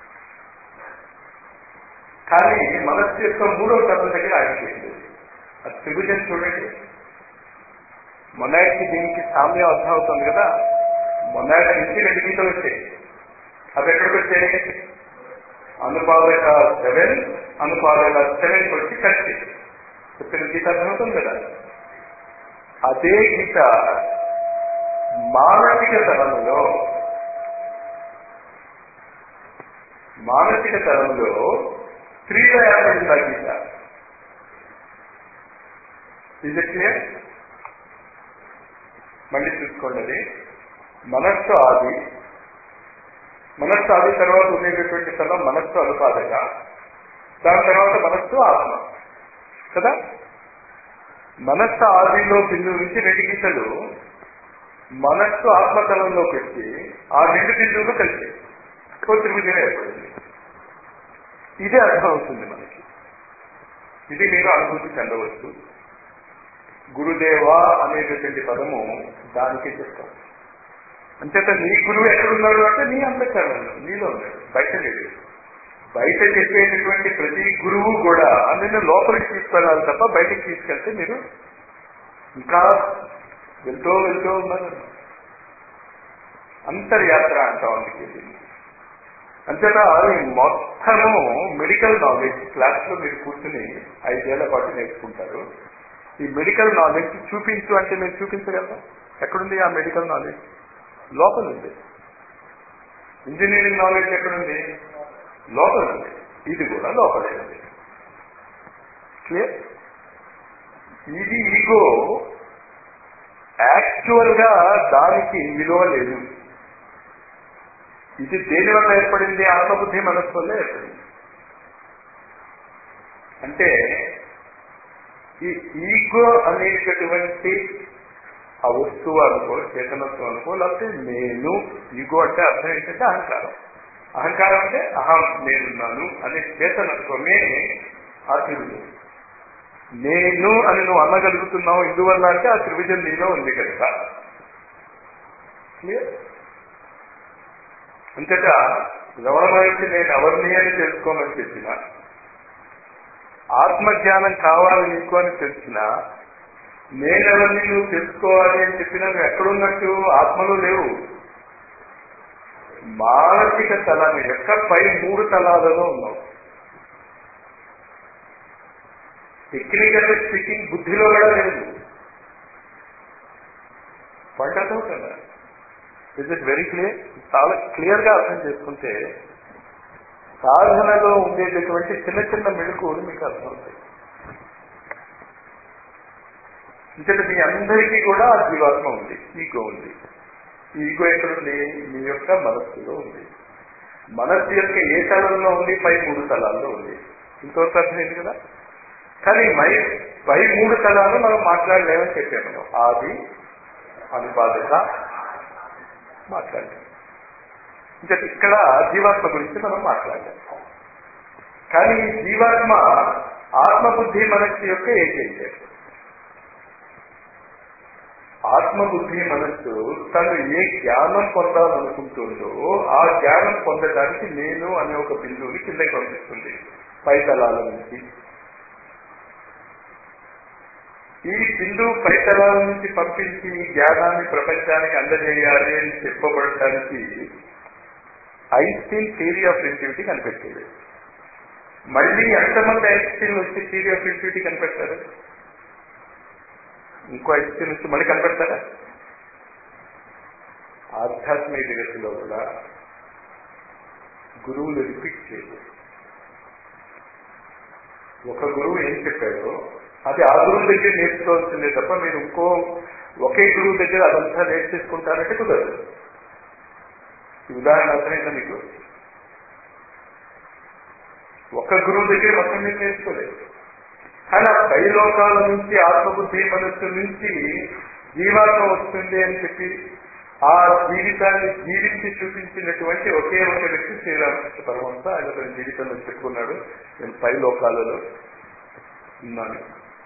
కానీ మనస్సు యొక్క మూడో కథ దగ్గర ఆగిపోయింది ఆ త్రిభుజం చూడండి మొనాయిడ్కి దీనికి సామ్యం అర్థం అవుతుంది కదా మొనాయిడ్ నుంచి రెండు గీతలు వచ్చాయి అవి ఎక్కడికి వచ్చాయి అనుపాదక సెవెన్ అనుపాదక సెవెన్ వచ్చి కలిసి చెప్పిన గీత అర్థమవుతుంది కదా అదే గీత మానసిక తరంలో మానసిక తరంలో స్త్రీలో ఏర్పడింది ఆ గీత ఇది క్లియర్ మళ్ళీ చూసుకోండి అది మనస్సు ఆది మనస్సు ఆది తర్వాత ఉండేటటువంటి స్థలం మనస్సు అనుపాదక దాని తర్వాత మనస్సు ఆత్మ కదా మనస్సు ఆదిలో బిందువు నుంచి రెండు గీతలు మనస్సు ఆత్మతలంలోకి వచ్చి ఆ రెండు బిందువులు కలిసి ఓ త్రిభుజం ఏర్పడింది ఇదే అర్థం అవుతుంది మనకి ఇది మీరు అనుభూతి చెందవచ్చు గురుదేవా అనేటటువంటి పదము దానికే చెప్తాం అంచేత నీ గురువు ఎక్కడున్నాడు అంటే నీ అంతఃకరణలో నీలో ఉన్నాడు బయట లేదు బయట చెప్పేటటువంటి ప్రతి గురువు కూడా నిన్ను లోపలికి తీసుకెళ్ళాలి తప్ప బయటకు తీసుకెళ్తే మీరు ఇంకా వెళ్తూ వెళ్తూ ఉన్నారు అంతర్యాత్ర అంటాం అందుకే దీన్ని అంతేత ఈ మొత్తము మెడికల్ నాలెడ్జ్ క్లాస్ లో మీరు కూర్చుని ఐదేళ్ల పాటు నేర్చుకుంటారు ఈ మెడికల్ నాలెడ్జ్ చూపించు అంటే మీరు చూపించగలరా ఎక్కడుంది ఆ మెడికల్ నాలెడ్జ్ లోపల ఉంది ఇంజనీరింగ్ నాలెడ్జ్ ఎక్కడుంది లోపల ఉంది ఇది కూడా లోపలే ఉంది క్లియర్ ఇది ఈగో యాక్చువల్ గా దానికి విలువ లేదు ఇది దేని వల్ల ఏర్పడింది ఆత్మబుద్ధి మనస్సు వల్ల ఏర్పడింది అంటే ఈ ఈగో అనేటటువంటి ఆ వస్తువు అనుకో చేతనత్వం అనుకో లేకపోతే నేను ఈగో అంటే అర్థం ఏంటంటే అహంకారం అహంకారం అంటే అహం నేనున్నాను అనే చేతనత్వమే ఆ త్రిభుజం నేను అని నువ్వు అనగలుగుతున్నావు ఎందువల్ల అంటే ఆ త్రిభుజం నీలో ఉంది కనుక క్లియర్ అంతటా రమణమహర్షి నేను ఎవరిని అని తెలుసుకోమని చెప్పిన ఆత్మజ్ఞానం కావాలి నీకు అని తెలిసిన నేనెవరిని నువ్వు తెలుసుకోవాలి అని చెప్పినా నువ్వు ఎక్కడున్నట్టు ఆత్మలో లేవు మానసిక తలం యొక్క పై మూడు తలాలలో ఉన్నావు టెక్నికల్ స్పీకింగ్ బుద్ధిలో కూడా లేదు పాయింట్ అవుట్ కదా ఇస్ ఇట్ వెరీ క్లియర్ చాలా క్లియర్ గా అర్థం చేసుకుంటే సాధనలో ఉండేటటువంటి చిన్న చిన్న మెళుకువలు మీకు అర్థమవుతాయి ఇంకటి మీ అందరికీ కూడా ఆ జీవాత్మ ఉంది ఈగో ఉంది ఈగో ఎక్కడుంది మీ యొక్క మనస్సులో ఉంది మనస్సు యొక్క ఏ తలంలో ఉంది పై మూడు తలాల్లో ఉంది ఇంకొక అర్థమైంది కదా కానీ మై పై మూడు తలాలు మనం మాట్లాడలేమని చెప్పాము ఆది అనుపాదక మాట్లాడలేము ఇంకా ఇక్కడ జీవాత్మ గురించి మనం మాట్లాడలేము కానీ ఈ జీవాత్మ ఆత్మబుద్ధి మనస్సు యొక్క ఏజెంట్ ఆత్మబుద్ధి మనస్సు తను ఏ జ్ఞానం పొందాలనుకుంటుందో ఆ జ్ఞానం పొందడానికి నేను అనే ఒక బిందువుని కిందకి పంపిస్తుంది పైతలాల నుంచి ఈ బిందువు పైతలాల నుంచి పంపించి ఈ జ్ఞానాన్ని ప్రపంచానికి అందజేయాలి అని చెప్పబడటానికి ఐన్స్టీన్ థియరీ ఆఫ్ రిలేటివిటీ కనిపెట్టాడు మళ్ళీ ఎంతమంది ఐన్స్టీన్ వచ్చి థియరీ ఆఫ్ రిలేటివిటీ కనిపెట్టారు ఇంకో ఐన్స్టీన్ వచ్చి మళ్ళీ కనిపెడతారా ఆధ్యాత్మిక జగత్తులో కూడా గురువులు రిపీట్ చేయలేదు ఒక గురువు ఏం చెప్పాడో అది ఆ గురువు దగ్గర నేర్చుకోవాల్సిందే తప్ప మీరు ఇంకో ఒకే గురువు దగ్గర అదంతా నేర్చేసుకుంటారంటే కుదరదు ఈ ఉదాహరణ అర్థమైందా మీకు ఒక గురువు దగ్గర మొత్తం మీరు నేర్చుకోలేదు కానీ ఆ పై లోకాల నుంచి ఆత్మబుద్ధి మనస్సు నుంచి జీవాత్మ వస్తుంది అని చెప్పి ఆ జీవితాన్ని జీవించి చూపించినటువంటి ఒకే ఒక వ్యక్తి శ్రీరామకృష్ణ పరమంత ఆయన తన జీవితంలో చెప్పుకున్నాడు నేను పై లోకాలలో ఉన్నాను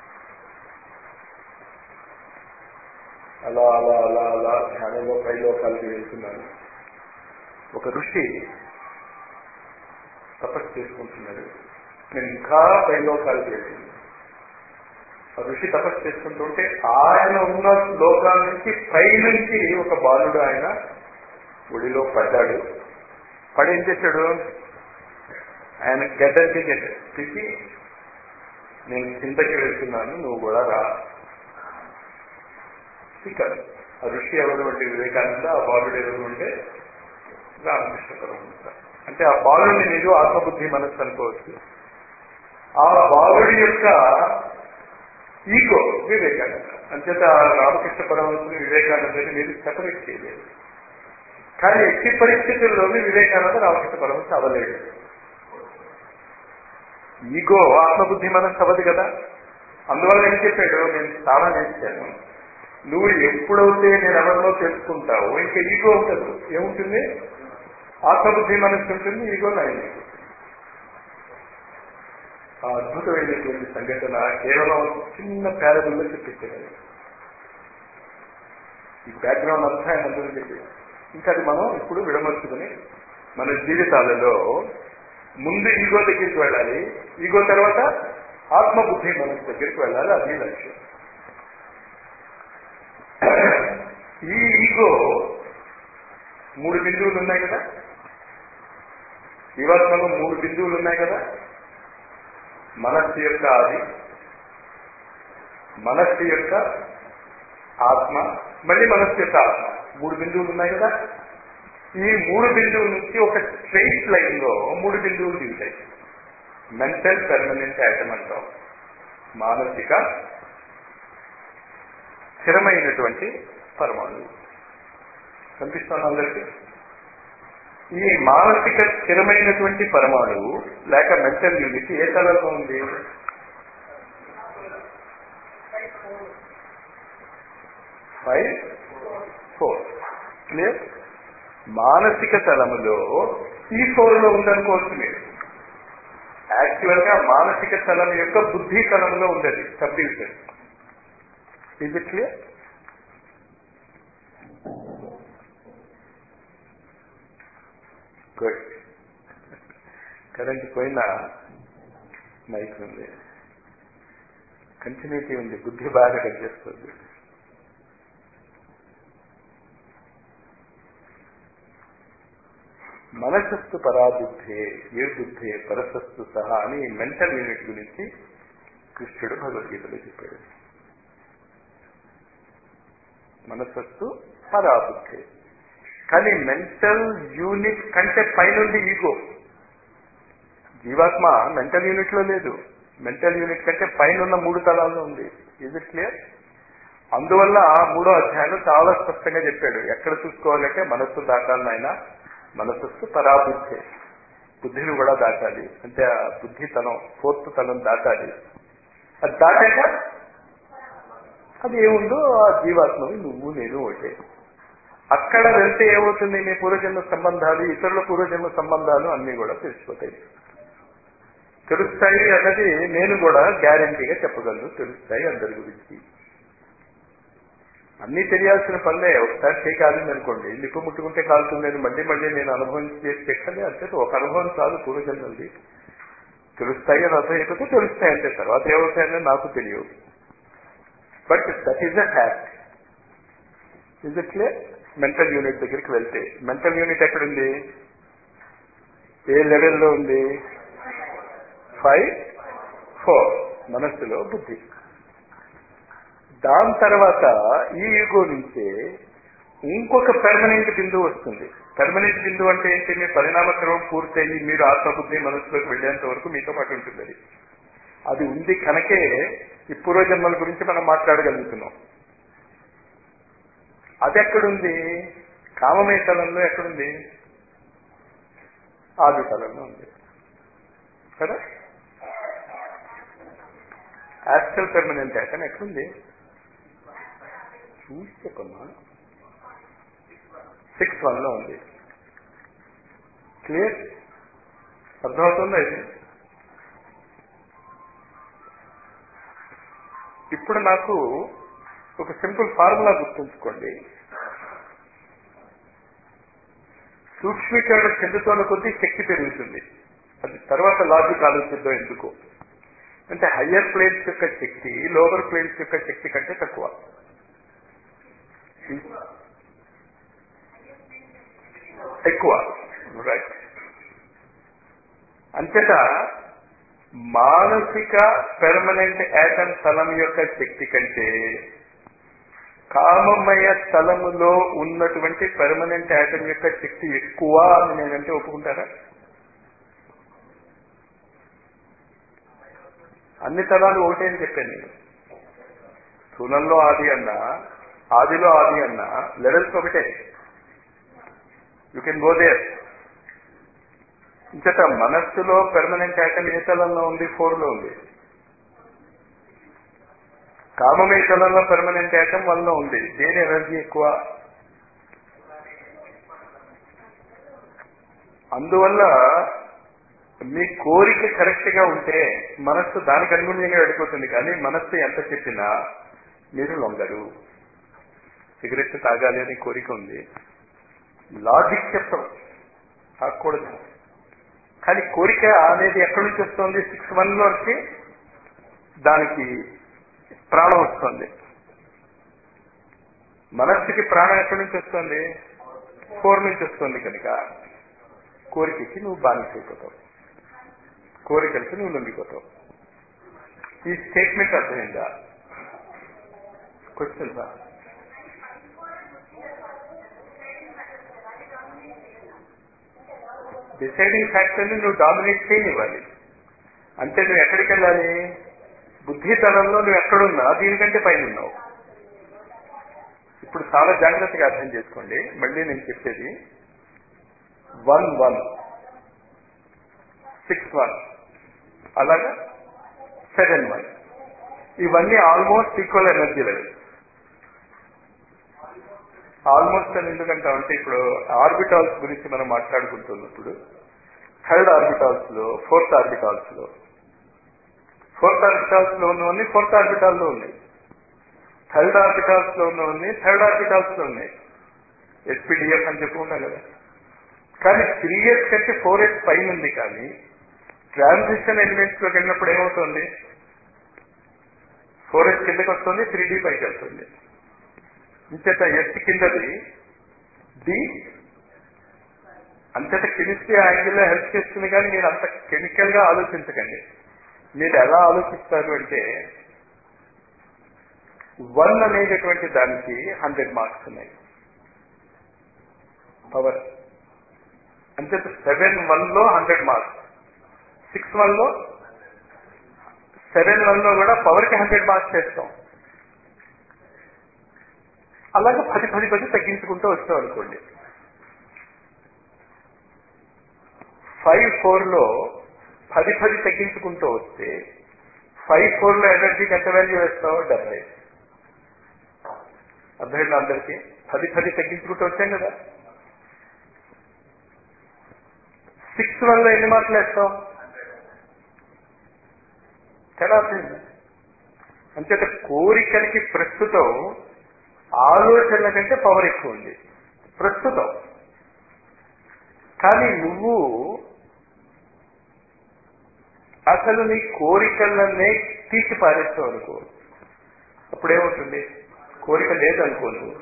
అలా అలా అలా అలా ధ్యానంలో పై లోకాలకి వెళ్తున్నాను ఒక ఋషి తపస్సు చేసుకుంటున్నాడు నేను ఇంకా పై లోకాలకి వెళ్తున్నాను ఆ ఋషి తపస్సు చేసుకుంటుంటే ఆయన ఉన్న లోకాల నుంచి పైనుంచి ఒక బాలుడు ఆయన ఒడిలో పడ్డాడు పడి ఏం చేశాడు ఆయన గడ్డకి గడ్డ తిప్పి నేను కిందకి వెళ్తున్నాను నువ్వు కూడా రా ఇక్కడ ఆ ఋషి ఎవరు అంటే వివేకానంద ఆ బాలుడు ఎవరు అంటే రామకృష్ణ పరమహంస అంటే ఆ బాలుడిని మీరు ఆత్మబుద్ధి మనస్సు అనుకోవచ్చు ఆ బాలుడి యొక్క ఈగో వివేకానంద అంచేత రామకృష్ణ పరమహంసని వివేకానందని మీరు సెపరేట్ చేయలేదు కానీ ఎట్టి పరిస్థితుల్లోని వివేకానంద రామకృష్ణ పరమహంస అవ్వలేడు ఈగో ఆత్మబుద్ధి మనస్సు అవ్వదు కదా అందువల్ల ఏం చెప్పాడు నేను చాలా నేర్చాను నువ్వు ఎప్పుడైతే నేను ఎవరిలో తెలుసుకుంటావు ఇంకా ఈగో ఉండదు ఏముంటుంది ఆత్మబుద్ధి మనస్సు ఉంటుంది ఈగో లైన్ ఆ అద్భుతమైనటువంటి సంఘటన కేవలం చిన్న ప్యారబుల్లో చెప్పించాడు ఈ బ్యాక్గ్రౌండ్ అంతా ఆయన అందరూ చెప్పాడు ఇంకా అది మనం ఇప్పుడు విడమర్చుకుని మన జీవితాలలో ముందు ఈగో దగ్గరికి వెళ్ళాలి ఈగో తర్వాత ఆత్మబుద్ధి మనసు దగ్గరికి వెళ్ళాలి అది లక్ష్యం ఈ ఈగో మూడు బిందువులు ఉన్నాయి కదా జీవాత్మలో మూడు బిందువులు ఉన్నాయి కదా మనస్సు యొక్క ఆది మనస్సు యొక్క ఆత్మ మళ్ళీ మనస్సు యొక్క ఆత్మ మూడు బిందువులు ఉన్నాయి కదా ఈ మూడు బిందువుల నుంచి ఒక స్ట్రైట్ లైన్ లో మూడు బిందువులు దిగుతాయి మెంటల్ పెర్మనెంట్ ఐటమ్ అంటాం మానసిక స్థిరమైనటువంటి పరమాణువు కనిపిస్తాను అందరికీ ఈ మానసిక స్థిరమైనటువంటి పరమాణువు లేక మెంటల్ యూనిట్ ఏ తలంలో ఉంది ఫైవ్ ఫోర్ క్లియర్ మానసిక తలములో ఈ ఫోర్ లో ఉందనుకోవచ్చు మీరు యాక్చువల్ గా మానసిక తలం యొక్క బుద్ధి తలంలో ఉండదు subdivision is it clear good current పోయినా మైక్ ఉంది కంటిన్యూటీ ఉంది బుద్ధి బాగా కనిపిస్తుంది మనసస్తు పరాబుద్ధే ఏ బుద్ధే పరసస్తు సహా అని మెంటల్ యూనిట్ గురించి కృష్ణుడు భగవద్గీతలో చెప్పాడు మనసస్తు పరాబుద్ధే కానీ మెంటల్ యూనిట్ కంటే పైనుంది ఈగో జీవాత్మ మెంటల్ యూనిట్ లో లేదు మెంటల్ యూనిట్ కంటే పైన ఉన్న మూడు తలాల్లో ఉంది ఇజ్ ఇట్ క్లియర్ అందువల్ల మూడో అధ్యాయంలో చాలా స్పష్టంగా చెప్పాడు ఎక్కడ చూసుకోవాలంటే మనస్సు దాటాలి ఆయన మనస్సు పరాబుద్ధి బుద్ధిని కూడా దాటాలి అంటే ఆ బుద్ధి తనం ఫోర్త్ తనం దాటాలి అది దాటాక అది ఏముందో ఆ జీవాత్మవి నువ్వు నేను ఒకటే అక్కడ వెళ్తే ఏమవుతుంది నీ పూర్వజన్మ సంబంధాలు ఇతరుల పూర్వజన్మ సంబంధాలు అన్ని కూడా తెలిసిపోతాయి తెలుస్తాయి అన్నది నేను కూడా గ్యారంటీగా చెప్పగలను తెలుస్తాయి అందరి గురించి అన్నీ తెలియాల్సిన పనులే ఒకసారి చేయి కాలింది అనుకోండి లిప్పు ముట్టుకుంటే కాలుతుందని మళ్ళీ మళ్ళీ నేను అనుభవం చేసి చెక్కలే అంతే ఒక అనుభవం చాలు పూర్వజన్మది తెలుస్తాయి అని అర్థం అయిపోతే తెలుస్తాయి అంతే తర్వాత ఏమవుతాయని నాకు తెలియదు but that is a fact is it clear mental unit దగ్గరికి వెళ్తే మెంటల్ యూనిట్ ఎక్కడుంది ఏ లెవెల్లో ఉంది ఫైవ్ ఫోర్ మనస్సులో బుద్ధి దాని తర్వాత ఈ ఈగో నుంచే ఇంకొక పెర్మనెంట్ బిందువు వస్తుంది పెర్మనెంట్ బిందువు అంటే ఏంటి మీ పరిణామక్రమం పూర్తయి మీరు ఆత్మబుద్ధి మనసులోకి వెళ్ళేంత వరకు మీతో పాటు ఉంటుంది అది అది ఉంది కనుకే ఈ పూర్వజన్మల గురించి మనం మాట్లాడగలుగుతున్నాం అది ఎక్కడుంది కామమే తలంలో ఎక్కడుంది ఆది తలంలో ఉంది కదా యాక్చువల్ పెర్మనెంట్ యాటమ్ ఎక్కడుంది చూసి చెప్పమ్మా సిక్స్ వన్ లో ఉంది క్లియర్ అర్థమవుతుందా ఇది ఇప్పుడు నాకు ఒక సింపుల్ ఫార్ములా గుర్తుంచుకోండి సూక్ష్మీకరణ చెందుతున్న కొద్దీ శక్తి పెరుగుతుంది అది తర్వాత లాజిక్ ఆలోచిద్దాం ఎందుకు అంటే హయ్యర్ ప్లేన్స్ యొక్క శక్తి లోవర్ ప్లేన్స్ యొక్క శక్తి కంటే తక్కువ ఎక్కువ రైట్ అంతటా మానసిక పెర్మనెంట్ యాటమ్ స్థలం యొక్క శక్తి కంటే కామమయ స్థలములో ఉన్నటువంటి పెర్మనెంట్ యాటమ్ యొక్క శక్తి ఎక్కువ అని నేనంటే ఒప్పుకుంటారా అన్ని తలాలు ఒకటే అని చెప్పాను నేను స్థూలంలో ఆది అన్నా ఆదిలో ఆది అన్నా లెవెల్స్ ఒకటే యు కెన్ గో దేర్ ఇంకట మనస్సులో పెర్మనెంట్ ఐటమ్ ఏ తలంలో ఉంది ఫోర్ లో ఉంది కామమే తలంలో పెర్మనెంట్ ఐటమ్ వన్ లో ఉంది దేని ఎనర్జీ ఎక్కువ అందువల్ల మీ కోరిక కరెక్ట్ గా ఉంటే మనస్సు దానికి అనుగుణంగా వెళ్ళిపోతుంది కానీ మనస్సు ఎంత చెప్పినా మీరు లొంగరు సిగరెట్ తాగాలి అనే కోరిక ఉంది లాజిక్ చెప్తాం తాగకూడదు కానీ కోరిక అనేది ఎక్కడి నుంచి వస్తుంది సిక్స్ వన్ లోకి దానికి ప్రాణం వస్తుంది మనస్సుకి ప్రాణం ఎక్కడి నుంచి వస్తుంది ఫోర్ నుంచి వస్తుంది కనుక కోరికకి నువ్వు బానిస అయిపోతావు కోరికలకి నువ్వు లొంగిపోతావు ఈ స్టేట్మెంట్ అర్థమైందా క్వశ్చన్ సార్ డిసైడింగ్ ఫ్యాక్టర్ని నువ్వు డామినేట్ చేయనివ్వాలి అంటే నువ్వు ఎక్కడికి వెళ్ళాలి బుద్ధి తలంలో నువ్వు ఎక్కడున్నా దీనికంటే పైన ఉన్నావు ఇప్పుడు చాలా జాగ్రత్తగా అర్థం చేసుకోండి మళ్ళీ నేను చెప్పేది వన్ వన్ సిక్స్ వన్ అలాగా సెవెన్ వన్ ఇవన్నీ almost equal energy level almost అని ఎందుకంటాం అంటే ఇప్పుడు ఆర్బిటాల్స్ గురించి మనం మాట్లాడుకుంటున్నప్పుడు థర్డ్ ఆర్బిటాల్స్ లో ఫోర్త్ ఆర్బిటాల్స్ లో ఫోర్త్ ఆర్బిటాల్స్ లో ఉన్నవన్నీ ఫోర్త్ ఆర్బిటాల్ లో ఉన్నాయి థర్డ్ ఆర్బిటాల్స్ లో ఉన్నవన్నీ థర్డ్ ఆర్బిటాల్స్ లో ఉన్నాయి ఎస్పీడిఎఫ్ అని చెప్పుకుంటాం కదా కానీ త్రీ ఇయర్స్ కంటే ఫోర్ ఇయర్స్ పైన ఉంది కానీ ట్రాన్సిషన్ ఎలిమెంట్స్ లోకి వెళ్ళినప్పుడు ఏమవుతుంది ఫోర్ ఎస్ కిందకి వస్తుంది త్రీ డి పైకి వెళ్తుంది ఇంచేత ఎస్ కిందది డి అంతట కెమిస్ట్రీ యాంగిల్లో హెల్ప్ చేస్తుంది కానీ మీరు అంత కెమికల్ గా ఆలోచించకండి మీరు ఎలా ఆలోచిస్తారు అంటే వన్ అనేటటువంటి దానికి హండ్రెడ్ మార్క్స్ ఉన్నాయి పవర్ అంటే సెవెన్ వన్ లో హండ్రెడ్ మార్క్స్ సిక్స్ వన్ లో సెవెన్ వన్ లో కూడా పవర్ కి హండ్రెడ్ మార్క్స్ చేస్తాం అలాగే పది పది పది తగ్గించుకుంటూ వచ్చాం అనుకోండి ఫైవ్ ఫోర్ లో పది పది తగ్గించుకుంటూ వస్తే ఫైవ్ ఫోర్ లో ఎనర్జీకి ఎంత వాల్యూ వేస్తావు డెబ్బై అర్థమైంది అందరికీ పది పది తగ్గించుకుంటూ వచ్చాం కదా సిక్స్ వన్ లో ఎన్ని మార్కులు వేస్తాం తేడా అర్థమైంది అంచేత కోరికలకి ప్రస్తుతం ఆలోచనల కంటే పవర్ ఎక్కువ ఉంది ప్రస్తుతం కానీ నువ్వు అసలు నీ కోరికలనే తీసి పారేస్తావు అనుకో అప్పుడేమవుతుంది కోరిక లేదనుకో నువ్వు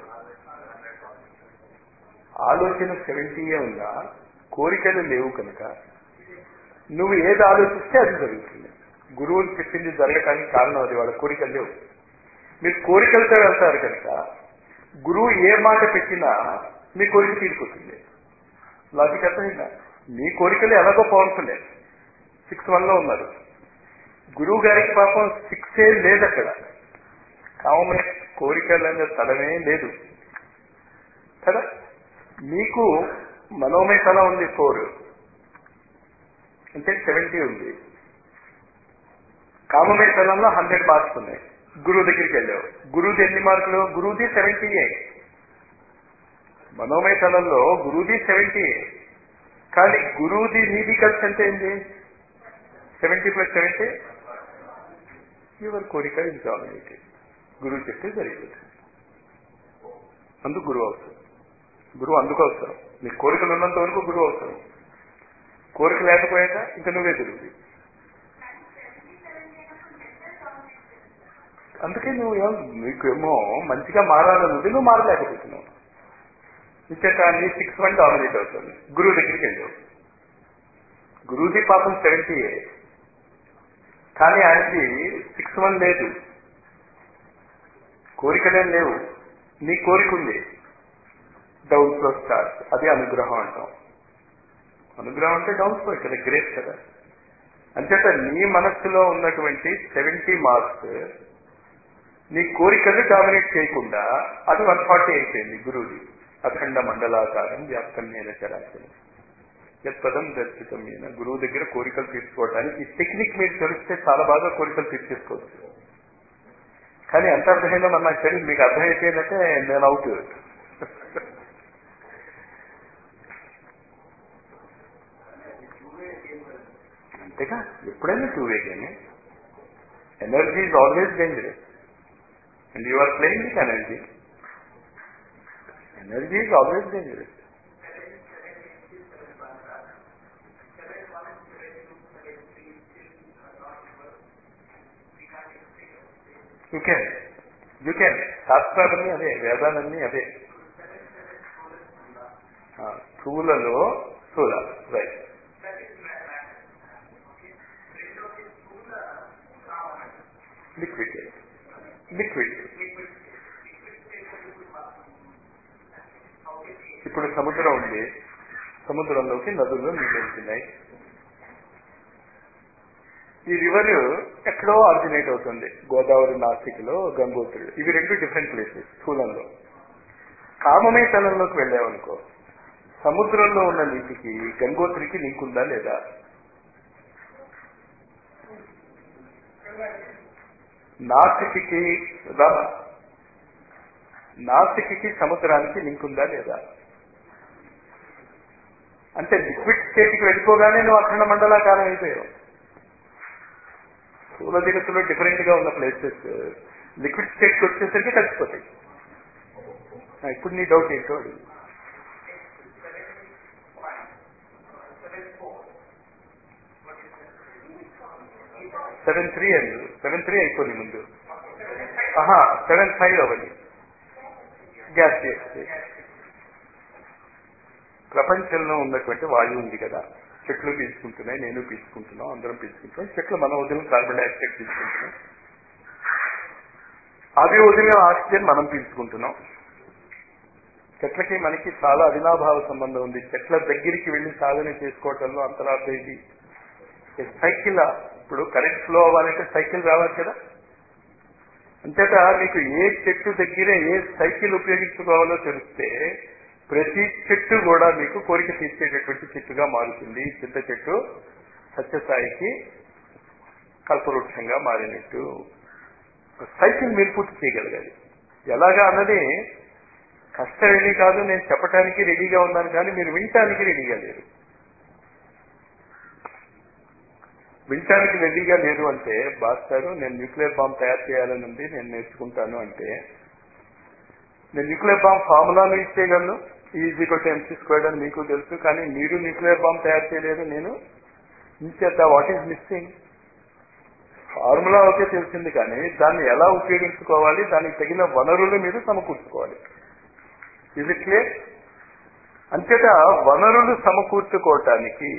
ఆలోచన సెవెంటీయే ఉందా కోరికలు లేవు కనుక నువ్వు ఏది ఆలోచిస్తే అది జరుగుతుంది గురువులు చెప్పింది జరగటానికి కారణం అది వాళ్ళ కోరికలు లేవు మీరు కోరికలతో వెళ్తారు కనుక గురువు ఏ మాట పెట్టినా మీ కోరిక తీరిపోతుంది లాజిక్ అర్థమైందా మీ కోరికలు ఎలాగో పవర్ఫుల్లే సిక్స్ వన్ లో ఉన్నారు గురువు గారికి పాపం సిక్స్ ఏ లేదు అక్కడ కామన్ కోరికలు అనే తడమే లేదు కదా మీకు మనోమయ తల ఉంది ఫోర్ అంటే సెవెంటీ ఉంది కామమయ తలంలో హండ్రెడ్ మార్క్స్ ఉన్నాయి గురువు దగ్గరికి వెళ్ళావు గురువుది ఎన్ని మార్కులు గురువుది సెవెంటీ మనోమయ తలంలో గురువుది సెవెంటీ కానీ గురువుది నీది కలిసి ఎంత ఏంటి సెవెంటీ ప్లస్ సెవెంటీ యువర్ కోరిక ఇది డామినేట్ గురువు చెప్తే జరిగిపోతుంది అందుకు గురువు అవసరం గురువు అందుకు అవసరం నీ కోరికలు ఉన్నంత వరకు గురువు అవసరం కోరిక లేకపోయాక ఇంకా నువ్వే తిరుగు అందుకే నువ్వు ఏం నీకేమో మంచిగా మారాలన్నది నువ్వు మారలేకపోతున్నావు ఇంకేత నీ సిక్స్ వన్ డామినేట్ అవుతుంది గురువు దగ్గరికి వెళ్ళావు గురువుది పాపం సెవెంటీ కానీ ఆయనకి సిక్స్ వన్ లేదు కోరికలేం లేవు నీ కోరిక ఉంది డౌన్ ఫ్లో స్టార్ట్ అది అనుగ్రహం అంటాం అనుగ్రహం అంటే డౌన్ ఫ్లో కదా గ్రేట్ కదా అంచేత నీ మనస్సులో ఉన్నటువంటి సెవెంటీ మార్క్స్ నీ కోరికలు డామినేట్ చేయకుండా అది వన్ ఫార్టీ అయిపోయింది గురువుది అఖండ మండలాకారం వ్యాప్తం మీద చరాచరం యత్పదం దర్శితం మీద గురువు దగ్గర కోరికలు తీర్చుకోవడానికి ఈ టెక్నిక్ మీరు తెలిస్తే చాలా బాగా కోరికలు తీర్చేసుకోవచ్చు కానీ ఎంత అర్థమైందో మరి నాకు తెలియదు మీకు అర్థమైపోయిందంటే నేను అవుట్ అంతేగా ఎప్పుడైనా two way game energy is always dangerous and you are playing with energy energy is always dangerous you can you can శాస్త్రాలన్నీ అదే వేదాలన్నీ అదే స్థూలలో స్థూల రైట్ లిక్విడ్ లిక్విడ్ ఇప్పుడు సముద్రం ఉంది సముద్రంలోకి నదుల్లో నీళ్ళు వెళ్తున్నాయి ఈ రివర్ ఎక్కడో ఆరిజినేట్ అవుతుంది గోదావరి నాసిక్ లో గంగోత్రుడు ఇవి రెండు డిఫరెంట్ ప్లేసెస్ స్థూలంలో కామమే తలంలోకి వెళ్ళామనుకో సముద్రంలో ఉన్న నీటికి గంగోత్రికి లింక్ ఉందా లేదా నాసిక్కి రా నాసిక్కి సముద్రానికి లింక్ ఉందా లేదా అంటే లిక్విడ్ స్టేట్కి వెళ్ళిపోగానే నువ్వు అఖండ మండలాకారం అయిపోయావు స్థూల జగత్తులో డిఫరెంట్ గా ఉన్న ప్లేసెస్ లిక్విడ్ స్టేట్కి వచ్చేసరికి కలిసిపోతాయి ఇప్పుడు నీ డౌట్ ఏంటో అడుగు సెవెన్ త్రీ అండి సెవెన్ త్రీ అయిపోయింది ముందు ఆహా సెవెన్ ఫైవ్ అవ్వండి గ్యాస్ స్టేజ్ ప్రపంచంలో ఉన్నటువంటి వాయువు ఉంది కదా చెట్లు పీల్చుకుంటున్నాయి నేను పీల్చుకుంటున్నాం అందరం పీల్చుకుంటున్నాం చెట్లు మన వదిలిన కార్బన్ డైఆక్సైడ్ పీల్చుకుంటున్నాం అవి వదిలిన ఆక్సిజన్ మనం పీల్చుకుంటున్నాం చెట్లకి మనకి చాలా అవినాభావ సంబంధం ఉంది చెట్ల దగ్గరికి వెళ్లి సాధన చేసుకోవటంలో అంతరార్థం ఇది సైకిల్ ఇప్పుడు కరెంట్ ఫ్లో అవ్వాలంటే సైకిల్ రావాలి కదా అంతేత మీకు ఏ చెట్టు దగ్గర ఏ సైకిల్ ఉపయోగించుకోవాలో తెలిస్తే ప్రతి చెట్టు కూడా మీకు కోరిక తీర్చేటటువంటి చెట్టుగా మారుతుంది చింత చెట్టు సత్యసాయికి కల్పవృక్షంగా మారినట్టు సైకిల్ మీరు పూర్తి చేయగలగాలి ఎలాగా అన్నది కష్టమేమీ కాదు నేను చెప్పడానికి రెడీగా ఉన్నాను కానీ మీరు వినటానికి రెడీగా లేరు వినటానికి రెడీగా లేరు అంటే బాస్తారు నేను న్యూక్లియర్ బాంబ్ తయారు చేయాలని ఉంది నేను నేర్చుకుంటాను అంటే నేను న్యూక్లియర్ బాంబ్ ఫార్ములాను ఇచ్చేయగలను ఈజీ కొట్టి ఎంసీ స్క్వేర్డ్ అని మీకు తెలుసు కానీ మీరు న్యూక్లియర్ బాంబ్ తయారు చేయలేదు నేను ఇంచేత వాట్ ఈజ్ మిస్సింగ్ ఫార్ములా ఒకే తెలిసింది కానీ దాన్ని ఎలా ఉపయోగించుకోవాలి దానికి తగిన వనరులు మీరు సమకూర్చుకోవాలి ఇది క్లియర్ అంతేత వనరులు సమకూర్చుకోవటానికి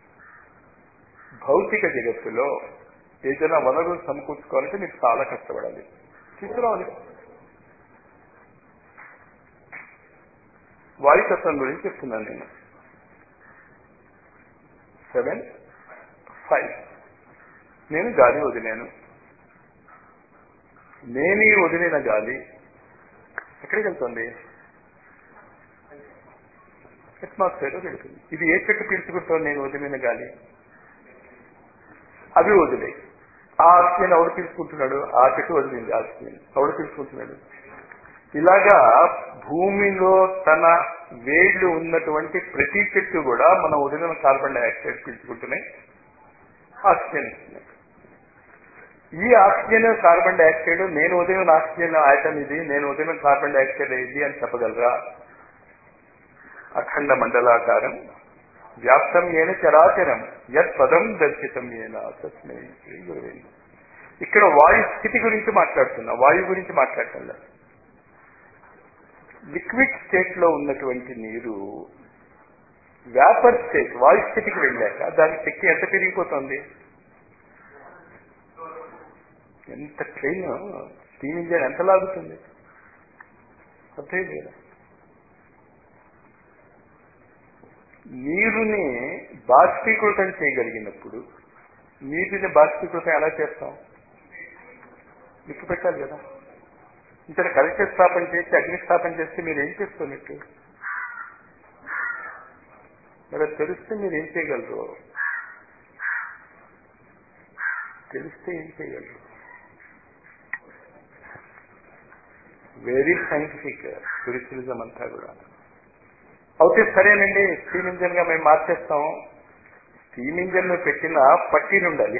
భౌతిక జగత్తులో ఏదైనా వనరులు సమకూర్చుకోవాలంటే మీరు చాలా కష్టపడాలి తీసుకురావాలి వాయుతత్వం గురించి చెప్తున్నాను నేను సెవెన్ ఫైవ్ నేను గాలి వదిలేను నేనే వదిలిన గాలి ఎక్కడికి వెళ్తుంది అట్మాస్ఫియర్ వెళ్తుంది ఇది ఏ చెట్టు పీల్చుకుంటావు నేను వదిలిన గాలి అవి వదిలే ఆ ఆక్సిజన్ ఎవడు పీల్చుకుంటున్నాడు ఆ చెట్టు వదిలింది ఆక్సిజన్ ఎవడు పీల్చుకుంటున్నాడు ఇలాగా భూమిలో తన వేళ్లు ఉన్నటువంటి ప్రతి చెట్టు కూడా మనం వదిలిన కార్బన్ డైఆక్సైడ్ పీల్చుకుంటున్నాయి ఆక్సిజన్ ఇస్తున్నాయి ఈ ఆక్సిజన్ కార్బన్ డైఆక్సైడ్ నేను వదిలిన ఆక్సిజన్ ఆటం ఇది నేను వదిలిన కార్బన్ డైఆక్సైడ్ ఇది అని చెప్పగలరా అఖండ మండలాకారం వ్యాప్తం ఏన చరాచరం యత్ పదం దర్శితం ఏన తస్మై శ్రీ గురువే ఇక్కడ వాయు స్థితి గురించి మాట్లాడుతున్నా వాయు గురించి మాట్లాడటం లిక్విడ్ స్టేట్ లో ఉన్నటువంటి నీరు వ్యాపర్ స్టేట్ వాయు స్థితికి వెళ్ళాక దాని శక్తి ఎంత పెరిగిపోతుంది ఎంత ట్రైన్ స్టీమ్ ఇంజన్ ఎంత లాగుతుంది అర్థం లేదా నీరుని బాష్పీకృతం చేయగలిగినప్పుడు నీటిని బాష్పీకృతం ఎలా చేస్తాం నిప్పు పెట్టాలి కదా ఇక్కడ కలిసి స్థాపన చేసి అగ్నిస్థాపన చేస్తే మీరు ఏం చేస్తున్నట్టు మరి అది తెలిస్తే మీరు ఏం చేయగలరు తెలిస్తే ఏం చేయగలరు వెరీ సైంటిఫిక్ స్పిరిచువలిజం అంతా కూడా అయితే సరేనండి స్టీమ్ ఇంజన్ గా మేము మార్చేస్తాం స్టీమ్ ఇంజన్ పెట్టిన పట్టీలు ఉండాలి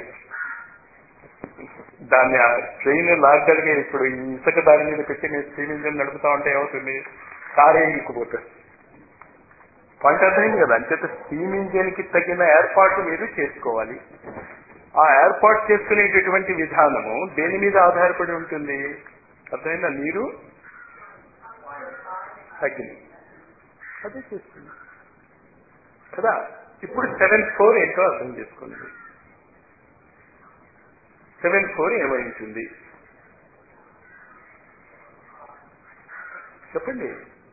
దాన్ని ట్రైన్ లాగలిగే ఇప్పుడు ఈ ఇసుక దాని మీద పెట్టి నేను స్టీమ్ ఇంజన్ నడుపుతా ఉంటే ఏమవుతుంది కారే ఇక్కుపోతుంది పాయింట్ అర్థమైంది కదా అంచేత స్టీమ్ ఇంజన్ కి తగిన ఏర్పాటు మీరు చేసుకోవాలి ఆ ఏర్పాటు చేసుకునేటటువంటి విధానము దేని మీద ఆధారపడి ఉంటుంది అర్థమైందా నీరు అగ్ని అదే చేస్తుంది కదా ఇప్పుడు సెవెన్ ఫోర్ ఏంటో అర్థం చేసుకోండి సెవెన్ ఫోర్ ఏమై ఉంటుంది చెప్పండి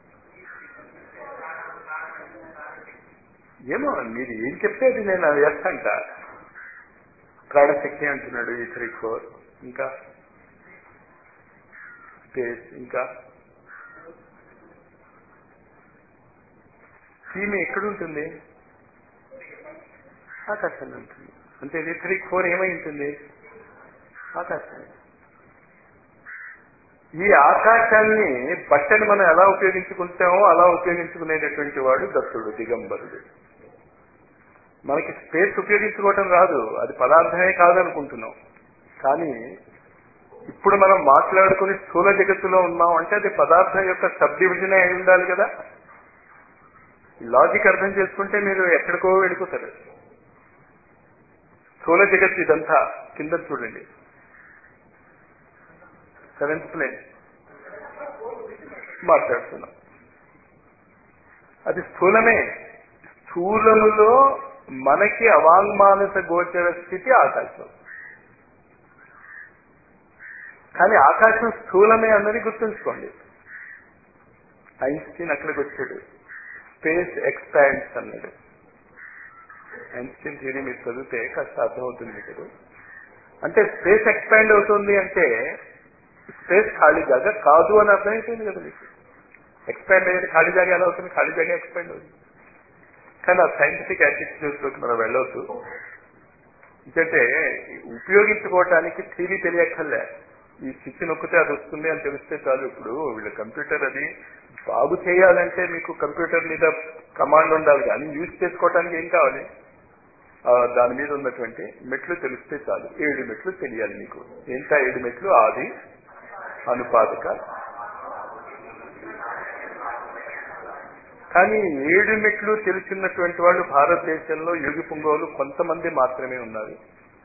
ఏమో మీరు ఏం చెప్తే అది నేను అది చేస్తాంట ప్రాణశక్తి అంటున్నాడు ఈ త్రీ ఫోర్ ఇంకా స్పేస్ ఇంకా ఈమె ఎక్కడుంటుంది ఆకాశంలో ఉంటుంది అంటే ఇది త్రీ ఫోర్ ఏమై ఉంటుంది ఆకాశం ఈ ఆకాశాన్ని బట్టని మనం ఎలా ఉపయోగించుకుంటామో అలా ఉపయోగించుకునేటటువంటి వాడు దత్తుడు దిగంబరుడు మనకి స్పేస్ ఉపయోగించుకోవటం రాదు అది పదార్థమే కాదనుకుంటున్నాం కానీ ఇప్పుడు మనం మాట్లాడుకుని స్థూల జగత్తులో ఉన్నాం అంటే అది పదార్థం యొక్క సబ్ డివిజన్ అయి ఉండాలి కదా లాజిక్ అర్థం చేసుకుంటే మీరు ఎక్కడికో వెళ్ళిపోతారు స్థూల జగత్ ఇదంతా కింద చూడండి సెవెంత్ ప్లేన్ మాట్లాడుతున్నాం అది స్థూలమే స్థూలములో మనకి అవాంగ్మానస గోచర స్థితి ఆకాశం కానీ ఆకాశం స్థూలమే అన్నది గుర్తుంచుకోండి ఐన్స్టీన్ అక్కడికి వచ్చాడు స్పేస్ ఎక్స్పాండ్స్ అన్నాడు ఐన్స్టీన్ థియరీ మీరు చదివితే కాస్త అర్థమవుతుంది కదా అంటే స్పేస్ ఎక్స్పాండ్ అవుతుంది అంటే స్పేస్ ఖాళీ జాగా కాదు అని అర్థమైపోయింది కదా మీకు ఎక్స్పాండ్ అయ్యేది ఖాళీ జాగా ఎలా అవుతుంది ఖాళీ జాగా ఎక్స్పాండ్ అవుతుంది కానీ ఆ సైంటిఫిక్ యాటిట్యూడ్లోకి మనం వెళ్ళవద్దు ఎందుకంటే ఉపయోగించుకోవటానికి థీరీ తెలియక్కర్లే ఈ స్విచ్ నొక్కితే అది వస్తుంది అని తెలిస్తే చాలు ఇప్పుడు వీళ్ళ కంప్యూటర్ అది బాగు చేయాలంటే మీకు కంప్యూటర్ మీద కమాండ్ ఉండాలి కానీ యూజ్ చేసుకోవటానికి ఏం కావాలి దాని మీద ఉన్నటువంటి మెట్లు తెలిస్తే చాలు ఏడు మెట్లు తెలియాలి మీకు ఏంటా ఏడు మెట్లు ఆది అనుపాదక కానీ ఏడు మెట్లు తెలిసినటువంటి వాళ్ళు భారతదేశంలో యోగి పుంగవులు కొంతమంది మాత్రమే ఉన్నారు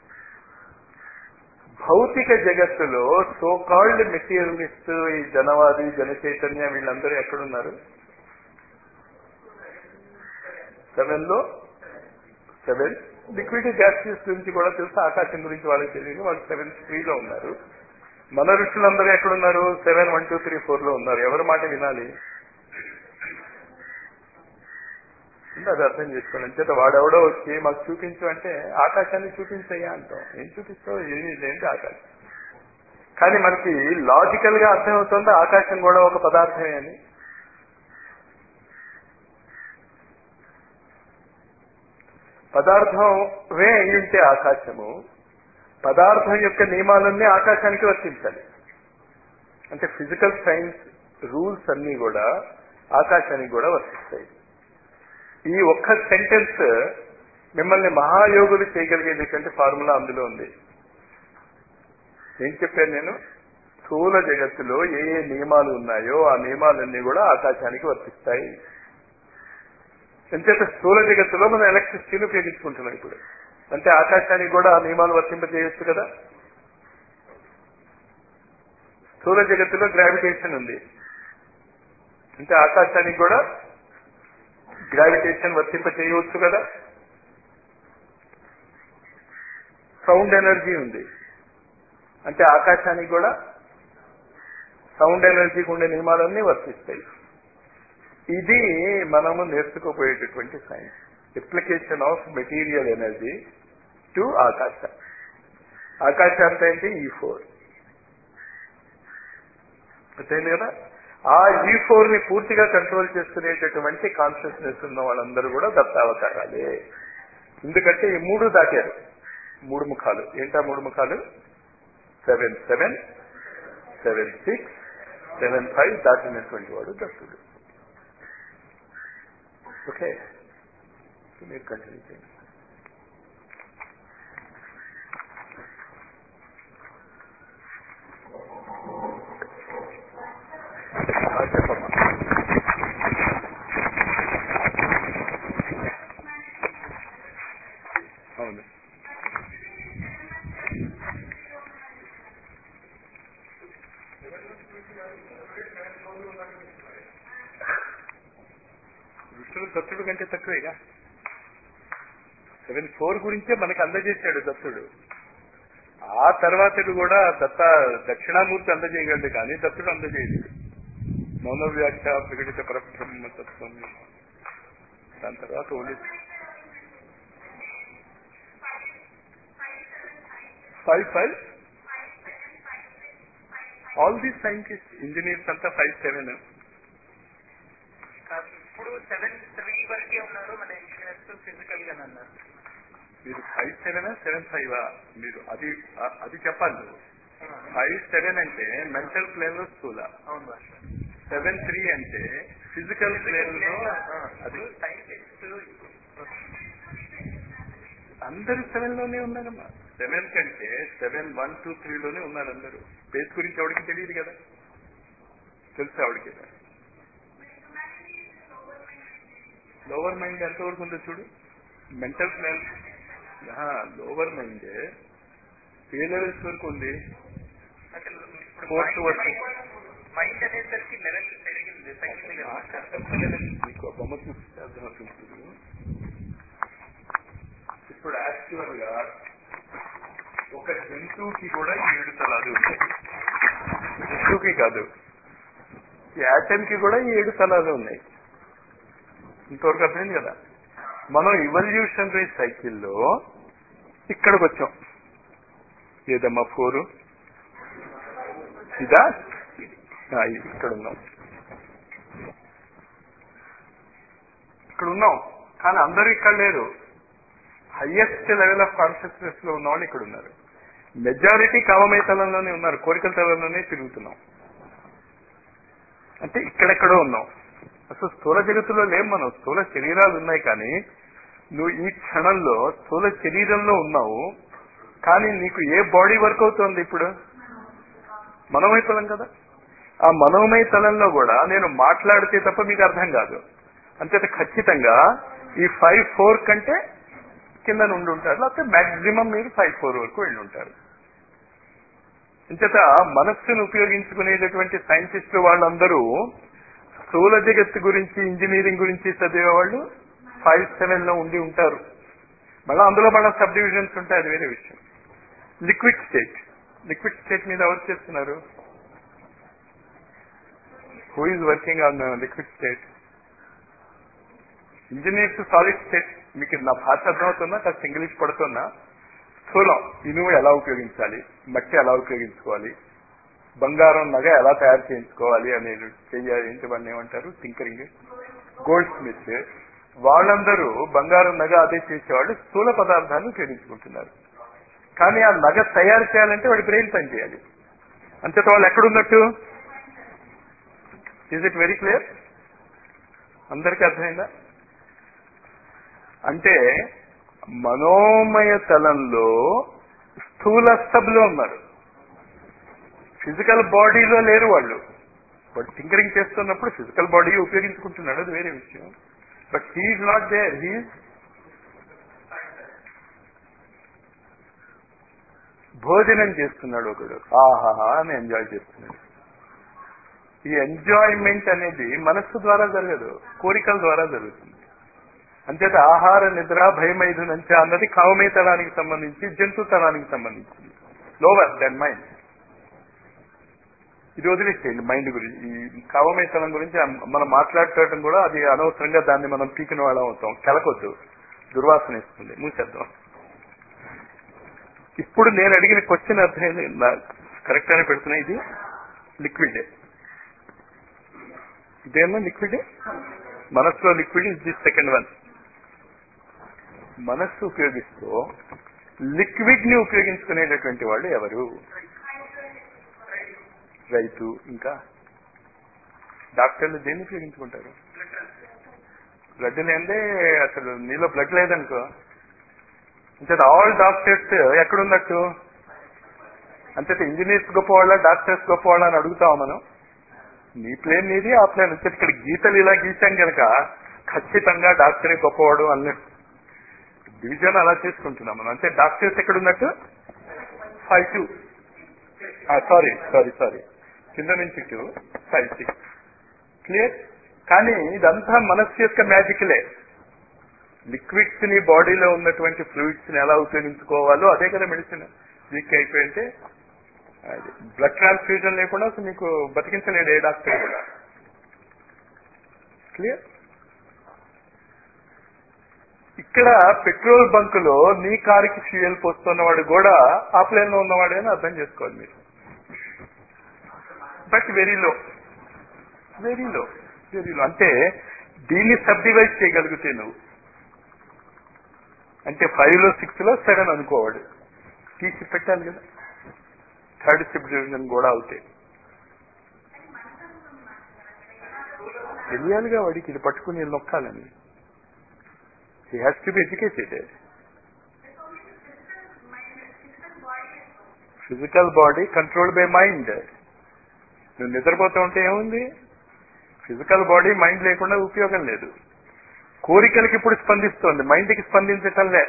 భౌతిక జగత్తులో సో కాల్డ్ మెటీరియలిస్ట్ ఈ జనవాది జన చైతన్య వీళ్ళందరూ ఎక్కడున్నారు సెవెన్ లో సెవెన్ లిక్విడ్ గ్యాసెస్ గురించి కూడా తెలుసు ఆకాశం గురించి వాళ్ళకి తెలియదు వాళ్ళు సెవెన్ త్రీలో ఉన్నారు మన ఋషులందరూ ఎక్కడున్నారు seven one two three four లో ఉన్నారు ఎవరి మాట వినాలి అంటే అది అర్థం చేసుకోండి అంచేత వాడెవడో వచ్చి మాకు చూపించు అంటే ఆకాశాన్ని చూపించయ్యా అంటాం ఏం చూపిస్తావు ఏది ఏంటి ఆకాశం కానీ మనకి లాజికల్ గా అర్థమవుతుంది ఆకాశం కూడా ఒక పదార్థమే అని పదార్థమే అయి ఉంటే ఆకాశము పదార్థం యొక్క నియమాలన్నీ ఆకాశానికి వర్తించాలి అంటే ఫిజికల్ సైన్స్ రూల్స్ అన్నీ కూడా ఆకాశానికి కూడా వర్తిస్తాయి ఈ ఒక్క సెంటెన్స్ మిమ్మల్ని మహాయోగులు చేయగలిగేటటువంటి ఫార్ములా అందులో ఉంది ఏం చెప్పాను నేను స్థూల జగత్తులో ఏ ఏ నియమాలు ఉన్నాయో ఆ నియమాలన్నీ కూడా ఆకాశానికి వర్తిస్తాయి ఎంచేత స్థూల జగత్తులో మనం ఎలక్ట్రిసిటీని ఉపయోగించుకుంటున్నాం ఇప్పుడు అంటే ఆకాశానికి కూడా ఆ నియమాలు వర్తింపజేయచ్చు కదా స్థూల జగత్తులో గ్రావిటేషన్ ఉంది అంటే ఆకాశానికి కూడా గ్రావిటేషన్ వర్తింప చేయవచ్చు కదా సౌండ్ ఎనర్జీ ఉంది అంటే ఆకాశానికి కూడా సౌండ్ ఎనర్జీకి ఉండే నియమాలన్నీ వర్తిస్తాయి ఇది మనము నేర్చుకోపోయేటటువంటి science application of material energy to ఆకాశ ఆకాశ అంటే ఏంటి ఈ ఫోర్ అర్థమైంది కదా ఆ ఈ ఫోర్ ని పూర్తిగా కంట్రోల్ చేసుకునేటటువంటి కాన్షియస్నెస్ ఉన్న వాళ్ళందరూ కూడా దత్తావతారాలే ఎందుకంటే ఈ మూడు దాటారు మూడు ముఖాలు ఏంటా మూడు ముఖాలు seven seven seven six seven five దాటినటువంటి వాడు దత్తుడు ఓకే మీరు కంటిన్యూ చేయండి చెప్పమ్మా అవును విష్ణుడు దత్తుడు కంటే తక్కువేగా సెవెన్ ఫోర్ గురించే మనకు అందజేశాడు దత్తుడు ఆ తర్వాతది కూడా దత్త దక్షిణామూర్తి అందజేయగలడు కానీ దత్తుడు అందజేయలేడు మౌన వ్యాఖ్య ప్రకటిత పరబ్రహ్మ తత్వం దాని తర్వాత only five five all these scientist engineers అంతా ఫైవ్ సెవెన్ ఇప్పుడు సెవెన్ త్రీ వరకే ఉన్నారు మన ఇంజనీర్స్ ఫిజికల్ గా అన్నారు మీరు ఫైవ్ సెవెన్ సెవెన్ ఫైవ్ మీరు అది అది చెప్పాలి నువ్వు ఫైవ్ సెవెన్ అంటే మెంటల్ ప్లేన్ లో స్థూల అవును భాష సెవెన్ త్రీ అంటే ఫిజికల్ ప్లేన్ లో అది సైంటిస్ట్ అందరూ సెవెన్ లోనే ఉన్నారమ్మా సెవెన్ కంటే సెవెన్ వన్ టూ త్రీ లోనే ఉన్నారు అందరూ స్పేస్ గురించి ఎవరికి తెలియదు కదా తెలుసా ఆవిడకి లోవర్ మైండ్ ఎంతవరకు ఉందో చూడు మెంటల్ ప్లాన్ లోవర్ మైండ్ ఏ లెవెల్స్ వరకు ఉంది అంటే ఇప్పుడు ఫోర్త్ వరకు మైండ్ అనేసరికి లెవెల్ పెరిగింది తగ్గింది కదా మీకు ఆ బొమ్మ చూస్తే అర్థమవుతుంది ఇప్పుడు యాక్చువల్ గా ఒక జంతువుకి కూడా ఏడు తలాలు ఉన్నాయి జంతువుకి కాదు ఈ యాటమ్ కి కూడా ఈ ఏడు తలాలు ఉన్నాయి ఇంతవరకు అర్థమైంది కదా మనం ఇవల్యూషనరీ సైకిల్లో ఇక్కడికి వచ్చాం ఏదమ్మా ఫోరు ఇదా ఆ, ఇది ఇక్కడ ఉన్నాం ఇక్కడ ఉన్నాం కానీ అందరూ ఇక్కడ లేరు హయ్యెస్ట్ లెవెల్ ఆఫ్ కాన్షియస్నెస్ లో ఉన్న వాళ్ళు ఇక్కడ ఉన్నారు మెజారిటీ కామమయ తలంలోనే ఉన్నారు కోరికల తలంలోనే తిరుగుతున్నాం అంటే ఇక్కడెక్కడో ఉన్నాం అసలు స్థూల జగత్తులో లేం మనం స్థూల శరీరాలు ఉన్నాయి కానీ నువ్వు ఈ క్షణంలో స్థూల శరీరంలో ఉన్నావు కానీ నీకు ఏ బాడీ వర్క్ అవుతోంది ఇప్పుడు మనోమయ తలం కదా ఆ మనోమయ తలంలో కూడా నేను మాట్లాడితే తప్ప మీకు అర్థం కాదు అంతేత ఖచ్చితంగా ఈ ఫైవ్ ఫోర్ కంటే కింద నుండి ఉంటారు లేకపోతే మాక్సిమం మీరు ఫైవ్ ఫోర్ వరకు వెళ్ళి ఉంటారు అంచేత మనస్సును ఉపయోగించుకునేటటువంటి సైంటిస్టులు వాళ్ళందరూ స్థూల జగత్తు గురించి ఇంజనీరింగ్ గురించి చదివే వాళ్ళు ఫైవ్ సెవెన్ లో ఉండి ఉంటారు మళ్ళీ అందులో మళ్ళీ సబ్ డివిజన్స్ ఉంటాయి అది వేరే విషయం లిక్విడ్ స్టేట్ లిక్విడ్ స్టేట్ మీద ఎవరు చేస్తున్నారు who is working on liquid state engineers solid state మీకు నా భాష అర్థమవుతున్నా కాస్త ఇంగ్లీష్ పడుతున్నా స్థూలం ఇనుము ఎలా ఉపయోగించాలి మట్టి ఎలా ఉపయోగించుకోవాలి బంగారం నగ ఎలా తయారు చేయించుకోవాలి అనేది చెయ్యాలి ఏంటి వాడిని ఏమంటారు టింకరింగ్ గోల్డ్ స్మిత్ వాళ్ళందరూ బంగారం నగ అదే చేసేవాళ్ళు స్థూల పదార్థాన్ని ఉపయోగించుకుంటున్నారు కానీ ఆ నగ తయారు చేయాలంటే వాడి బ్రెయిన్ పని చేయాలి అంతేత వాళ్ళు ఎక్కడున్నట్టు ఈజ్ ఇట్ వెరీ క్లియర్ అందరికీ అర్థమైందా అంటే మనోమయ తలంలో స్థూల స్తబ్లో ఉన్నారు ఫిజికల్ బాడీలో లేరు వాళ్ళు బట్ టింకరింగ్ చేస్తున్నప్పుడు ఫిజికల్ బాడీ ఉపయోగించుకుంటున్నాడు అది వేరే విషయం but he's not there he's భోజనం చేస్తున్నాడు ఒకడు ఆహాహా అని ఎంజాయ్ చేస్తున్నాడు ఈ ఎంజాయ్మెంట్ అనేది మనస్సు ద్వారా జరగదు కోరికల ద్వారా జరుగుతుంది అంచేత ఆహార నిద్ర భయమైదునంచ అన్నది కామమేతనానికి సంబంధించి జంతుతనానికి సంబంధించింది లోవర్ దెన్ మైండ్ ఇది వదిలేసేయండి మైండ్ గురించి ఈ కామమేతనం గురించి మనం మాట్లాడుకోవడం కూడా అది అనవసరంగా దాన్ని మనం పీకిన వాళ్ళం అవుతాం కెలకొద్దు దుర్వాసన ఇస్తుంది మూసేద్దాం ఇప్పుడు నేను అడిగిన క్వశ్చన్ అర్థం కరెక్ట్ అని పెడుతున్నా ఇది లిక్విడ్ ఇదేమో లిక్విడ్ మనస్సులో liquid is the second one మనస్సు ఉపయోగిస్తూ లిక్విడ్ ని ఉపయోగించుకునేటటువంటి వాళ్ళు ఎవరు రైతు ఇంకా డాక్టర్లు దేన్ని ఉపయోగించుకుంటారు బ్లడ్ లేదే అసలు నీలో బ్లడ్ లేదనుకో అంటే ఆల్ డాక్టర్స్ ఎక్కడున్నట్టు అంతే ఇంజనీర్స్ గొప్పవాళ్ళ డాక్టర్స్ గొప్పవాళ్ళ అని అడుగుతాం మనం నీ ప్లేన్ నీది ఆ ప్లేన్ అంటే ఇక్కడ గీతలు ఇలా గీసాం కనుక ఖచ్చితంగా డాక్టరే గొప్పవాడు అన్న డివిజన్ అలా చేసుకుంటున్నాం మనం అంటే డాక్టర్స్ ఎక్కడున్నట్టు five two sorry sorry sorry కింద నుంచి టూ ఫైవ్ సిక్స్ క్లియర్ కానీ ఇదంతా మనస్సు యొక్క మ్యాజిక్లే లిక్విడ్స్ ని బాడీలో ఉన్నటువంటి ఫ్లూయిడ్స్ ని ఎలా ఉపయోగించుకోవాలో అదే కదా మెడిసిన్ వీక్ అయిపోయింటే అది బ్లడ్ ట్రాన్స్ఫ్యూజన్ లేకుండా అసలు మీకు బతికించలేడు ఏ డాక్టర్ కూడా క్లియర్ ఇక్కడ పెట్రోల్ బంక్ లో నీ కారుకి ఫ్యూయల్ పోస్తున్నవాడు కూడా ఆ ప్లేన్ లో ఉన్నవాడే అని అర్థం చేసుకోవాలి మీరు but very low very low very low అంటే దీన్ని సబ్ డివైడ్ చేయగలిగితే నువ్వు అంటే ఫైవ్ లో సిక్స్ లో సెవెన్ అనుకోవాడు తీసి పెట్టాలి కదా థర్డ్ సబ్ డివిజన్ కూడా అవుతాయి తెలియాలిగా వాడికి ఇది పట్టుకుని నొక్కాలని he has to be educated physical body control by mind నువ్వు నిద్రపోతూ ఉంటే ఏముంది ఫిజికల్ బాడీ మైండ్ లేకుండా ఉపయోగం లేదు కోరికలకి ఇప్పుడు స్పందిస్తోంది మైండ్కి స్పందించటంలే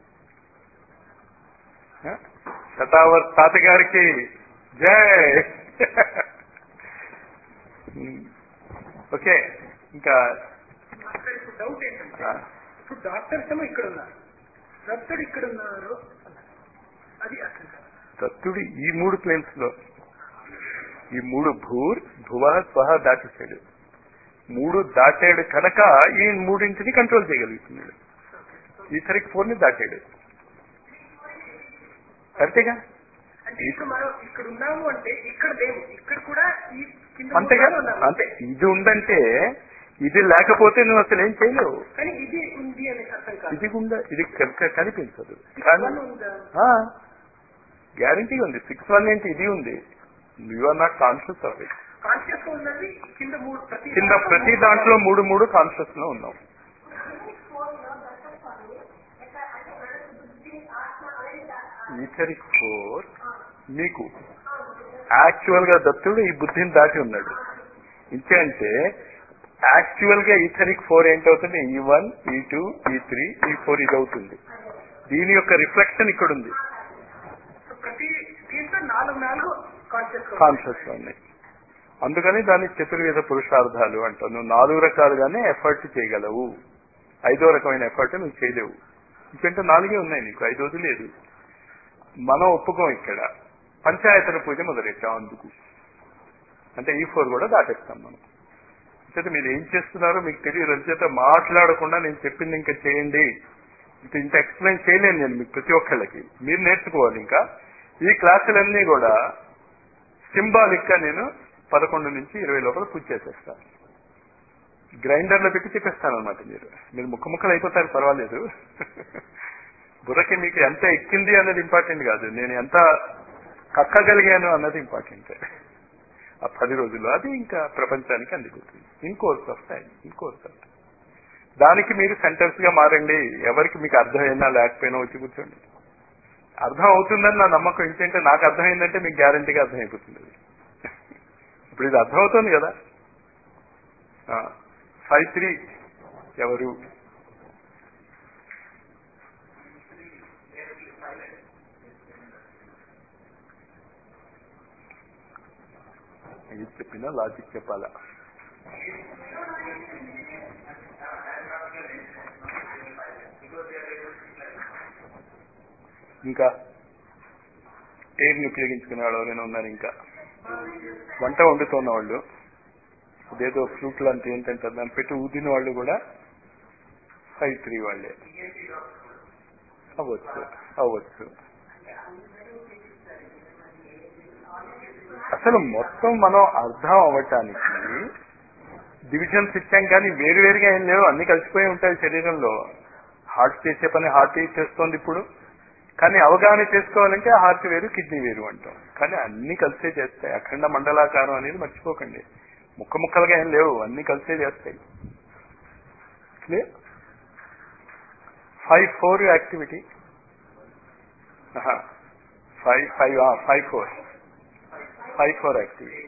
శతావర్ తాతగారికి జై ఓకే ఇంకా మాస్టర్ ఇప్పుడు డౌట్ ఏంటంటే ఆ, ఇప్పుడు డాక్టర్స్ ఏమో ఇక్కడ ఉన్నారు దత్తుడు ఇక్కడ ఉన్నారు అన్నారు. అది అర్థం కాదు దత్తుడు ఈ మూడు ప్లేన్స్ లో ఈ మూడు భూర్ భువ స్వహ దాటేశాడు మూడు దాటాడు కనుక ఈ మూడింటిని కంట్రోల్ చేయగలుగుతున్నాడు ఈథరిక్ ఫోర్ ని దాటాడు అంతేగా అంటే ఇప్పుడు మనం ఇక్కడ ఉన్నాము అంటే ఇక్కడ లేము ఇక్కడ కూడా ఈ కింద అంతేగా మూలలో ఉన్నాము. అంతే ఇది ఉందంటే ఇది లేకపోతే నువ్వు అసలు ఏం చేయలేవు కానీ ఇది ఉంది అని అర్థం కాదు ఇది ఉందా ఇది కనుక కనిపించదు Six కానీ one ఉందా గ్యారంటీ ఉంది సిక్స్ వన్ ఏంటి ఇది ఉంది you are not conscious of it conscious ఉన్నది కింద మూడు ప్రతి కింద ప్రతి దాంట్లో మూడు మూడు కాన్షియస్ లో ఉన్నాం ఈథరిక్ ఫోర్ మీకు యాక్చువల్ గా దత్తుడు ఈ బుద్ధిని దాటి ఉన్నాడు ఇంకేంటే యాక్చువల్ గా ఈథరిక్ ఫోర్ ఏంటవుతుంది ఈ వన్ ఈ టూ ఈ త్రీ ఈ ఫోర్ ఇది అవుతుంది దీని యొక్క రిఫ్లెక్షన్ ఇక్కడ ఉంది ప్రతి దీంట్లో నాలుగు నాలుగు కాన్షియస్ కాన్షియస్ లో ఉన్నాయి అందుకని దాన్ని చతుర్వేద పురుషార్థాలు అంటావు నువ్వు నాలుగు రకాలుగానే ఎఫర్ట్ చేయగలవు ఐదో రకమైన ఎఫర్ట్ నువ్వు చేయలేవు ఎందుకంటే నాలుగే ఉన్నాయి నీకు ఐదోది లేదు మనం ఒప్పుకోం ఇక్కడ పంచాయతన పూజ మొదలెట్టాం అందుకు అంటే ఈ ఫోర్ కూడా దాటేస్తాం మనం అంటే మీరు ఏం చేస్తున్నారో మీకు తెలియదు అంచేత మాట్లాడకుండా నేను చెప్పింది ఇంకా చేయండి ఇంత ఇంత ఎక్స్ప్లెయిన్ చేయలేను నేను మీకు ప్రతి ఒక్కళ్ళకి మీరు నేర్చుకోవాలి ఇంకా ఈ క్లాసులన్నీ కూడా సింబాలిక్ గా నేను పదకొండు నుంచి ఇరవై లోపల పూజ చేసేస్తాను గ్రైండర్ లో పెట్టి చెప్పేస్తాను అనమాట మీరు మీరు ముక్క ముక్కలు అయిపోతారు పర్వాలేదు బుర్రకి మీకు ఎంత ఎక్కింది అన్నది ఇంపార్టెంట్ కాదు నేను ఎంత కక్కగలిగాను అన్నది ఇంపార్టెంట్ ఆ పది రోజుల్లో అది ఇంకా ప్రపంచానికి అందిపోతుంది in course of time in course of time దానికి మీరు సెంటర్స్ గా మారండి ఎవరికి మీకు అర్థమైనా లేకపోయినా వచ్చి కూర్చోండి అర్థం అవుతుందని నా నమ్మకం ఏంటంటే నాకు అర్థమైందంటే మీకు గ్యారంటీగా అర్థమైపోతుంది అది. ఇప్పుడు ఇది అర్థమవుతుంది కదా ఫైవ్ త్రీ ఎవరు ఇది చెప్పినా లాజిక్ చెప్పాలా ఇంకా ఎయిర్ని ఉపయోగించుకునే వాళ్ళు ఎవరైనా ఉన్నారు ఇంకా వంట వండుతున్న వాళ్ళు ఇదేదో ఫ్లూట్ లాంటి ఏంటంటే దాన్ని పెట్టి ఊదిన వాళ్ళు కూడా ఫైవ్ త్రీ వాళ్ళే అవ్వచ్చు అవ్వచ్చు అసలు మొత్తం మనం అర్థం అవ్వటానికి డివిజన్స్ ఇచ్చాం కానీ వేరు వేరుగా ఏం లేవు అన్ని కలిసిపోయి ఉంటాయి శరీరంలో హార్ట్ చేసే పని హార్ట్ చేస్తోంది ఇప్పుడు కానీ అవగాహన చేసుకోవాలంటే హార్ట్ వేరు కిడ్నీ వేరు అంటాం కానీ అన్ని కలిసే చేస్తాయి అఖండ మండలాకారం అనేది మర్చిపోకండి ముక్క ముక్కలుగా ఏం లేవు అన్ని కలిసే చేస్తాయి clear five four activity five five five four five four activity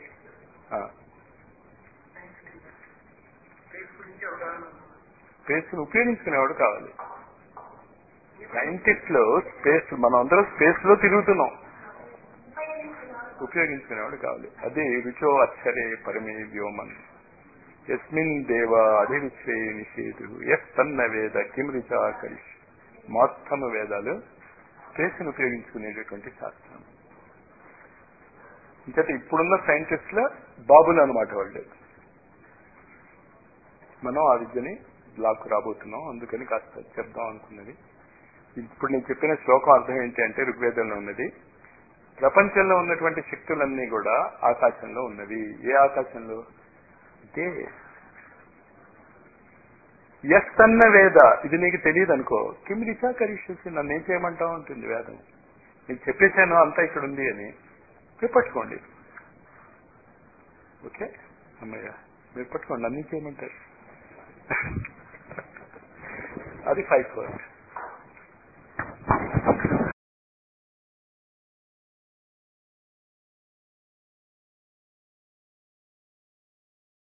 space గురించి అవగాహన స్పేస్ ఉపయోగించుకునేవాడు కావాలి సైంటిస్ట్ లో స్పేస్ మనం అందరం స్పేస్ లో తిరుగుతున్నాం ఉపయోగించుకునేవాడు కావాలి అదే రుచో అక్షరే పరమే వ్యోమన్ ఎస్మిన్ దేవ అధిరుచే నిషేధు ఎస్ తన్న వేద కిం రుచా కలిష్ మొత్తము వేదాలు స్పేస్ ను ఉపయోగించుకునేటటువంటి శాస్త్రం ఇంకా ఇప్పుడున్న సైంటిస్టుల బాబులు అనమాట వాళ్ళు మనం ఆ విద్యని బ్లాక్ రాబోతున్నాం అందుకని కాస్త చెప్దాం అనుకున్నది ఇప్పుడు నేను చెప్పిన శ్లోకం అర్థం ఏంటి అంటే ఋగ్వేదంలో ఉన్నది ప్రపంచంలో ఉన్నటువంటి శక్తులన్నీ కూడా ఆకాశంలో ఉన్నవి ఏ ఆకాశంలో అంటే ఎస్ అన్న వేద ఇది నీకు తెలియదు అనుకో కిమ్ రిచా కరిష్యసి నన్ను ఏం చేయమంటావు ఉంటుంది వేదం నేను చెప్పేశాను అంతా ఇక్కడ ఉంది అని మీరు పట్టుకోండి ఓకే అమ్మయ్య మీరు పట్టుకోండి నన్ను ఏం చేయమంటారు అది ఫైవ్ ఫోర్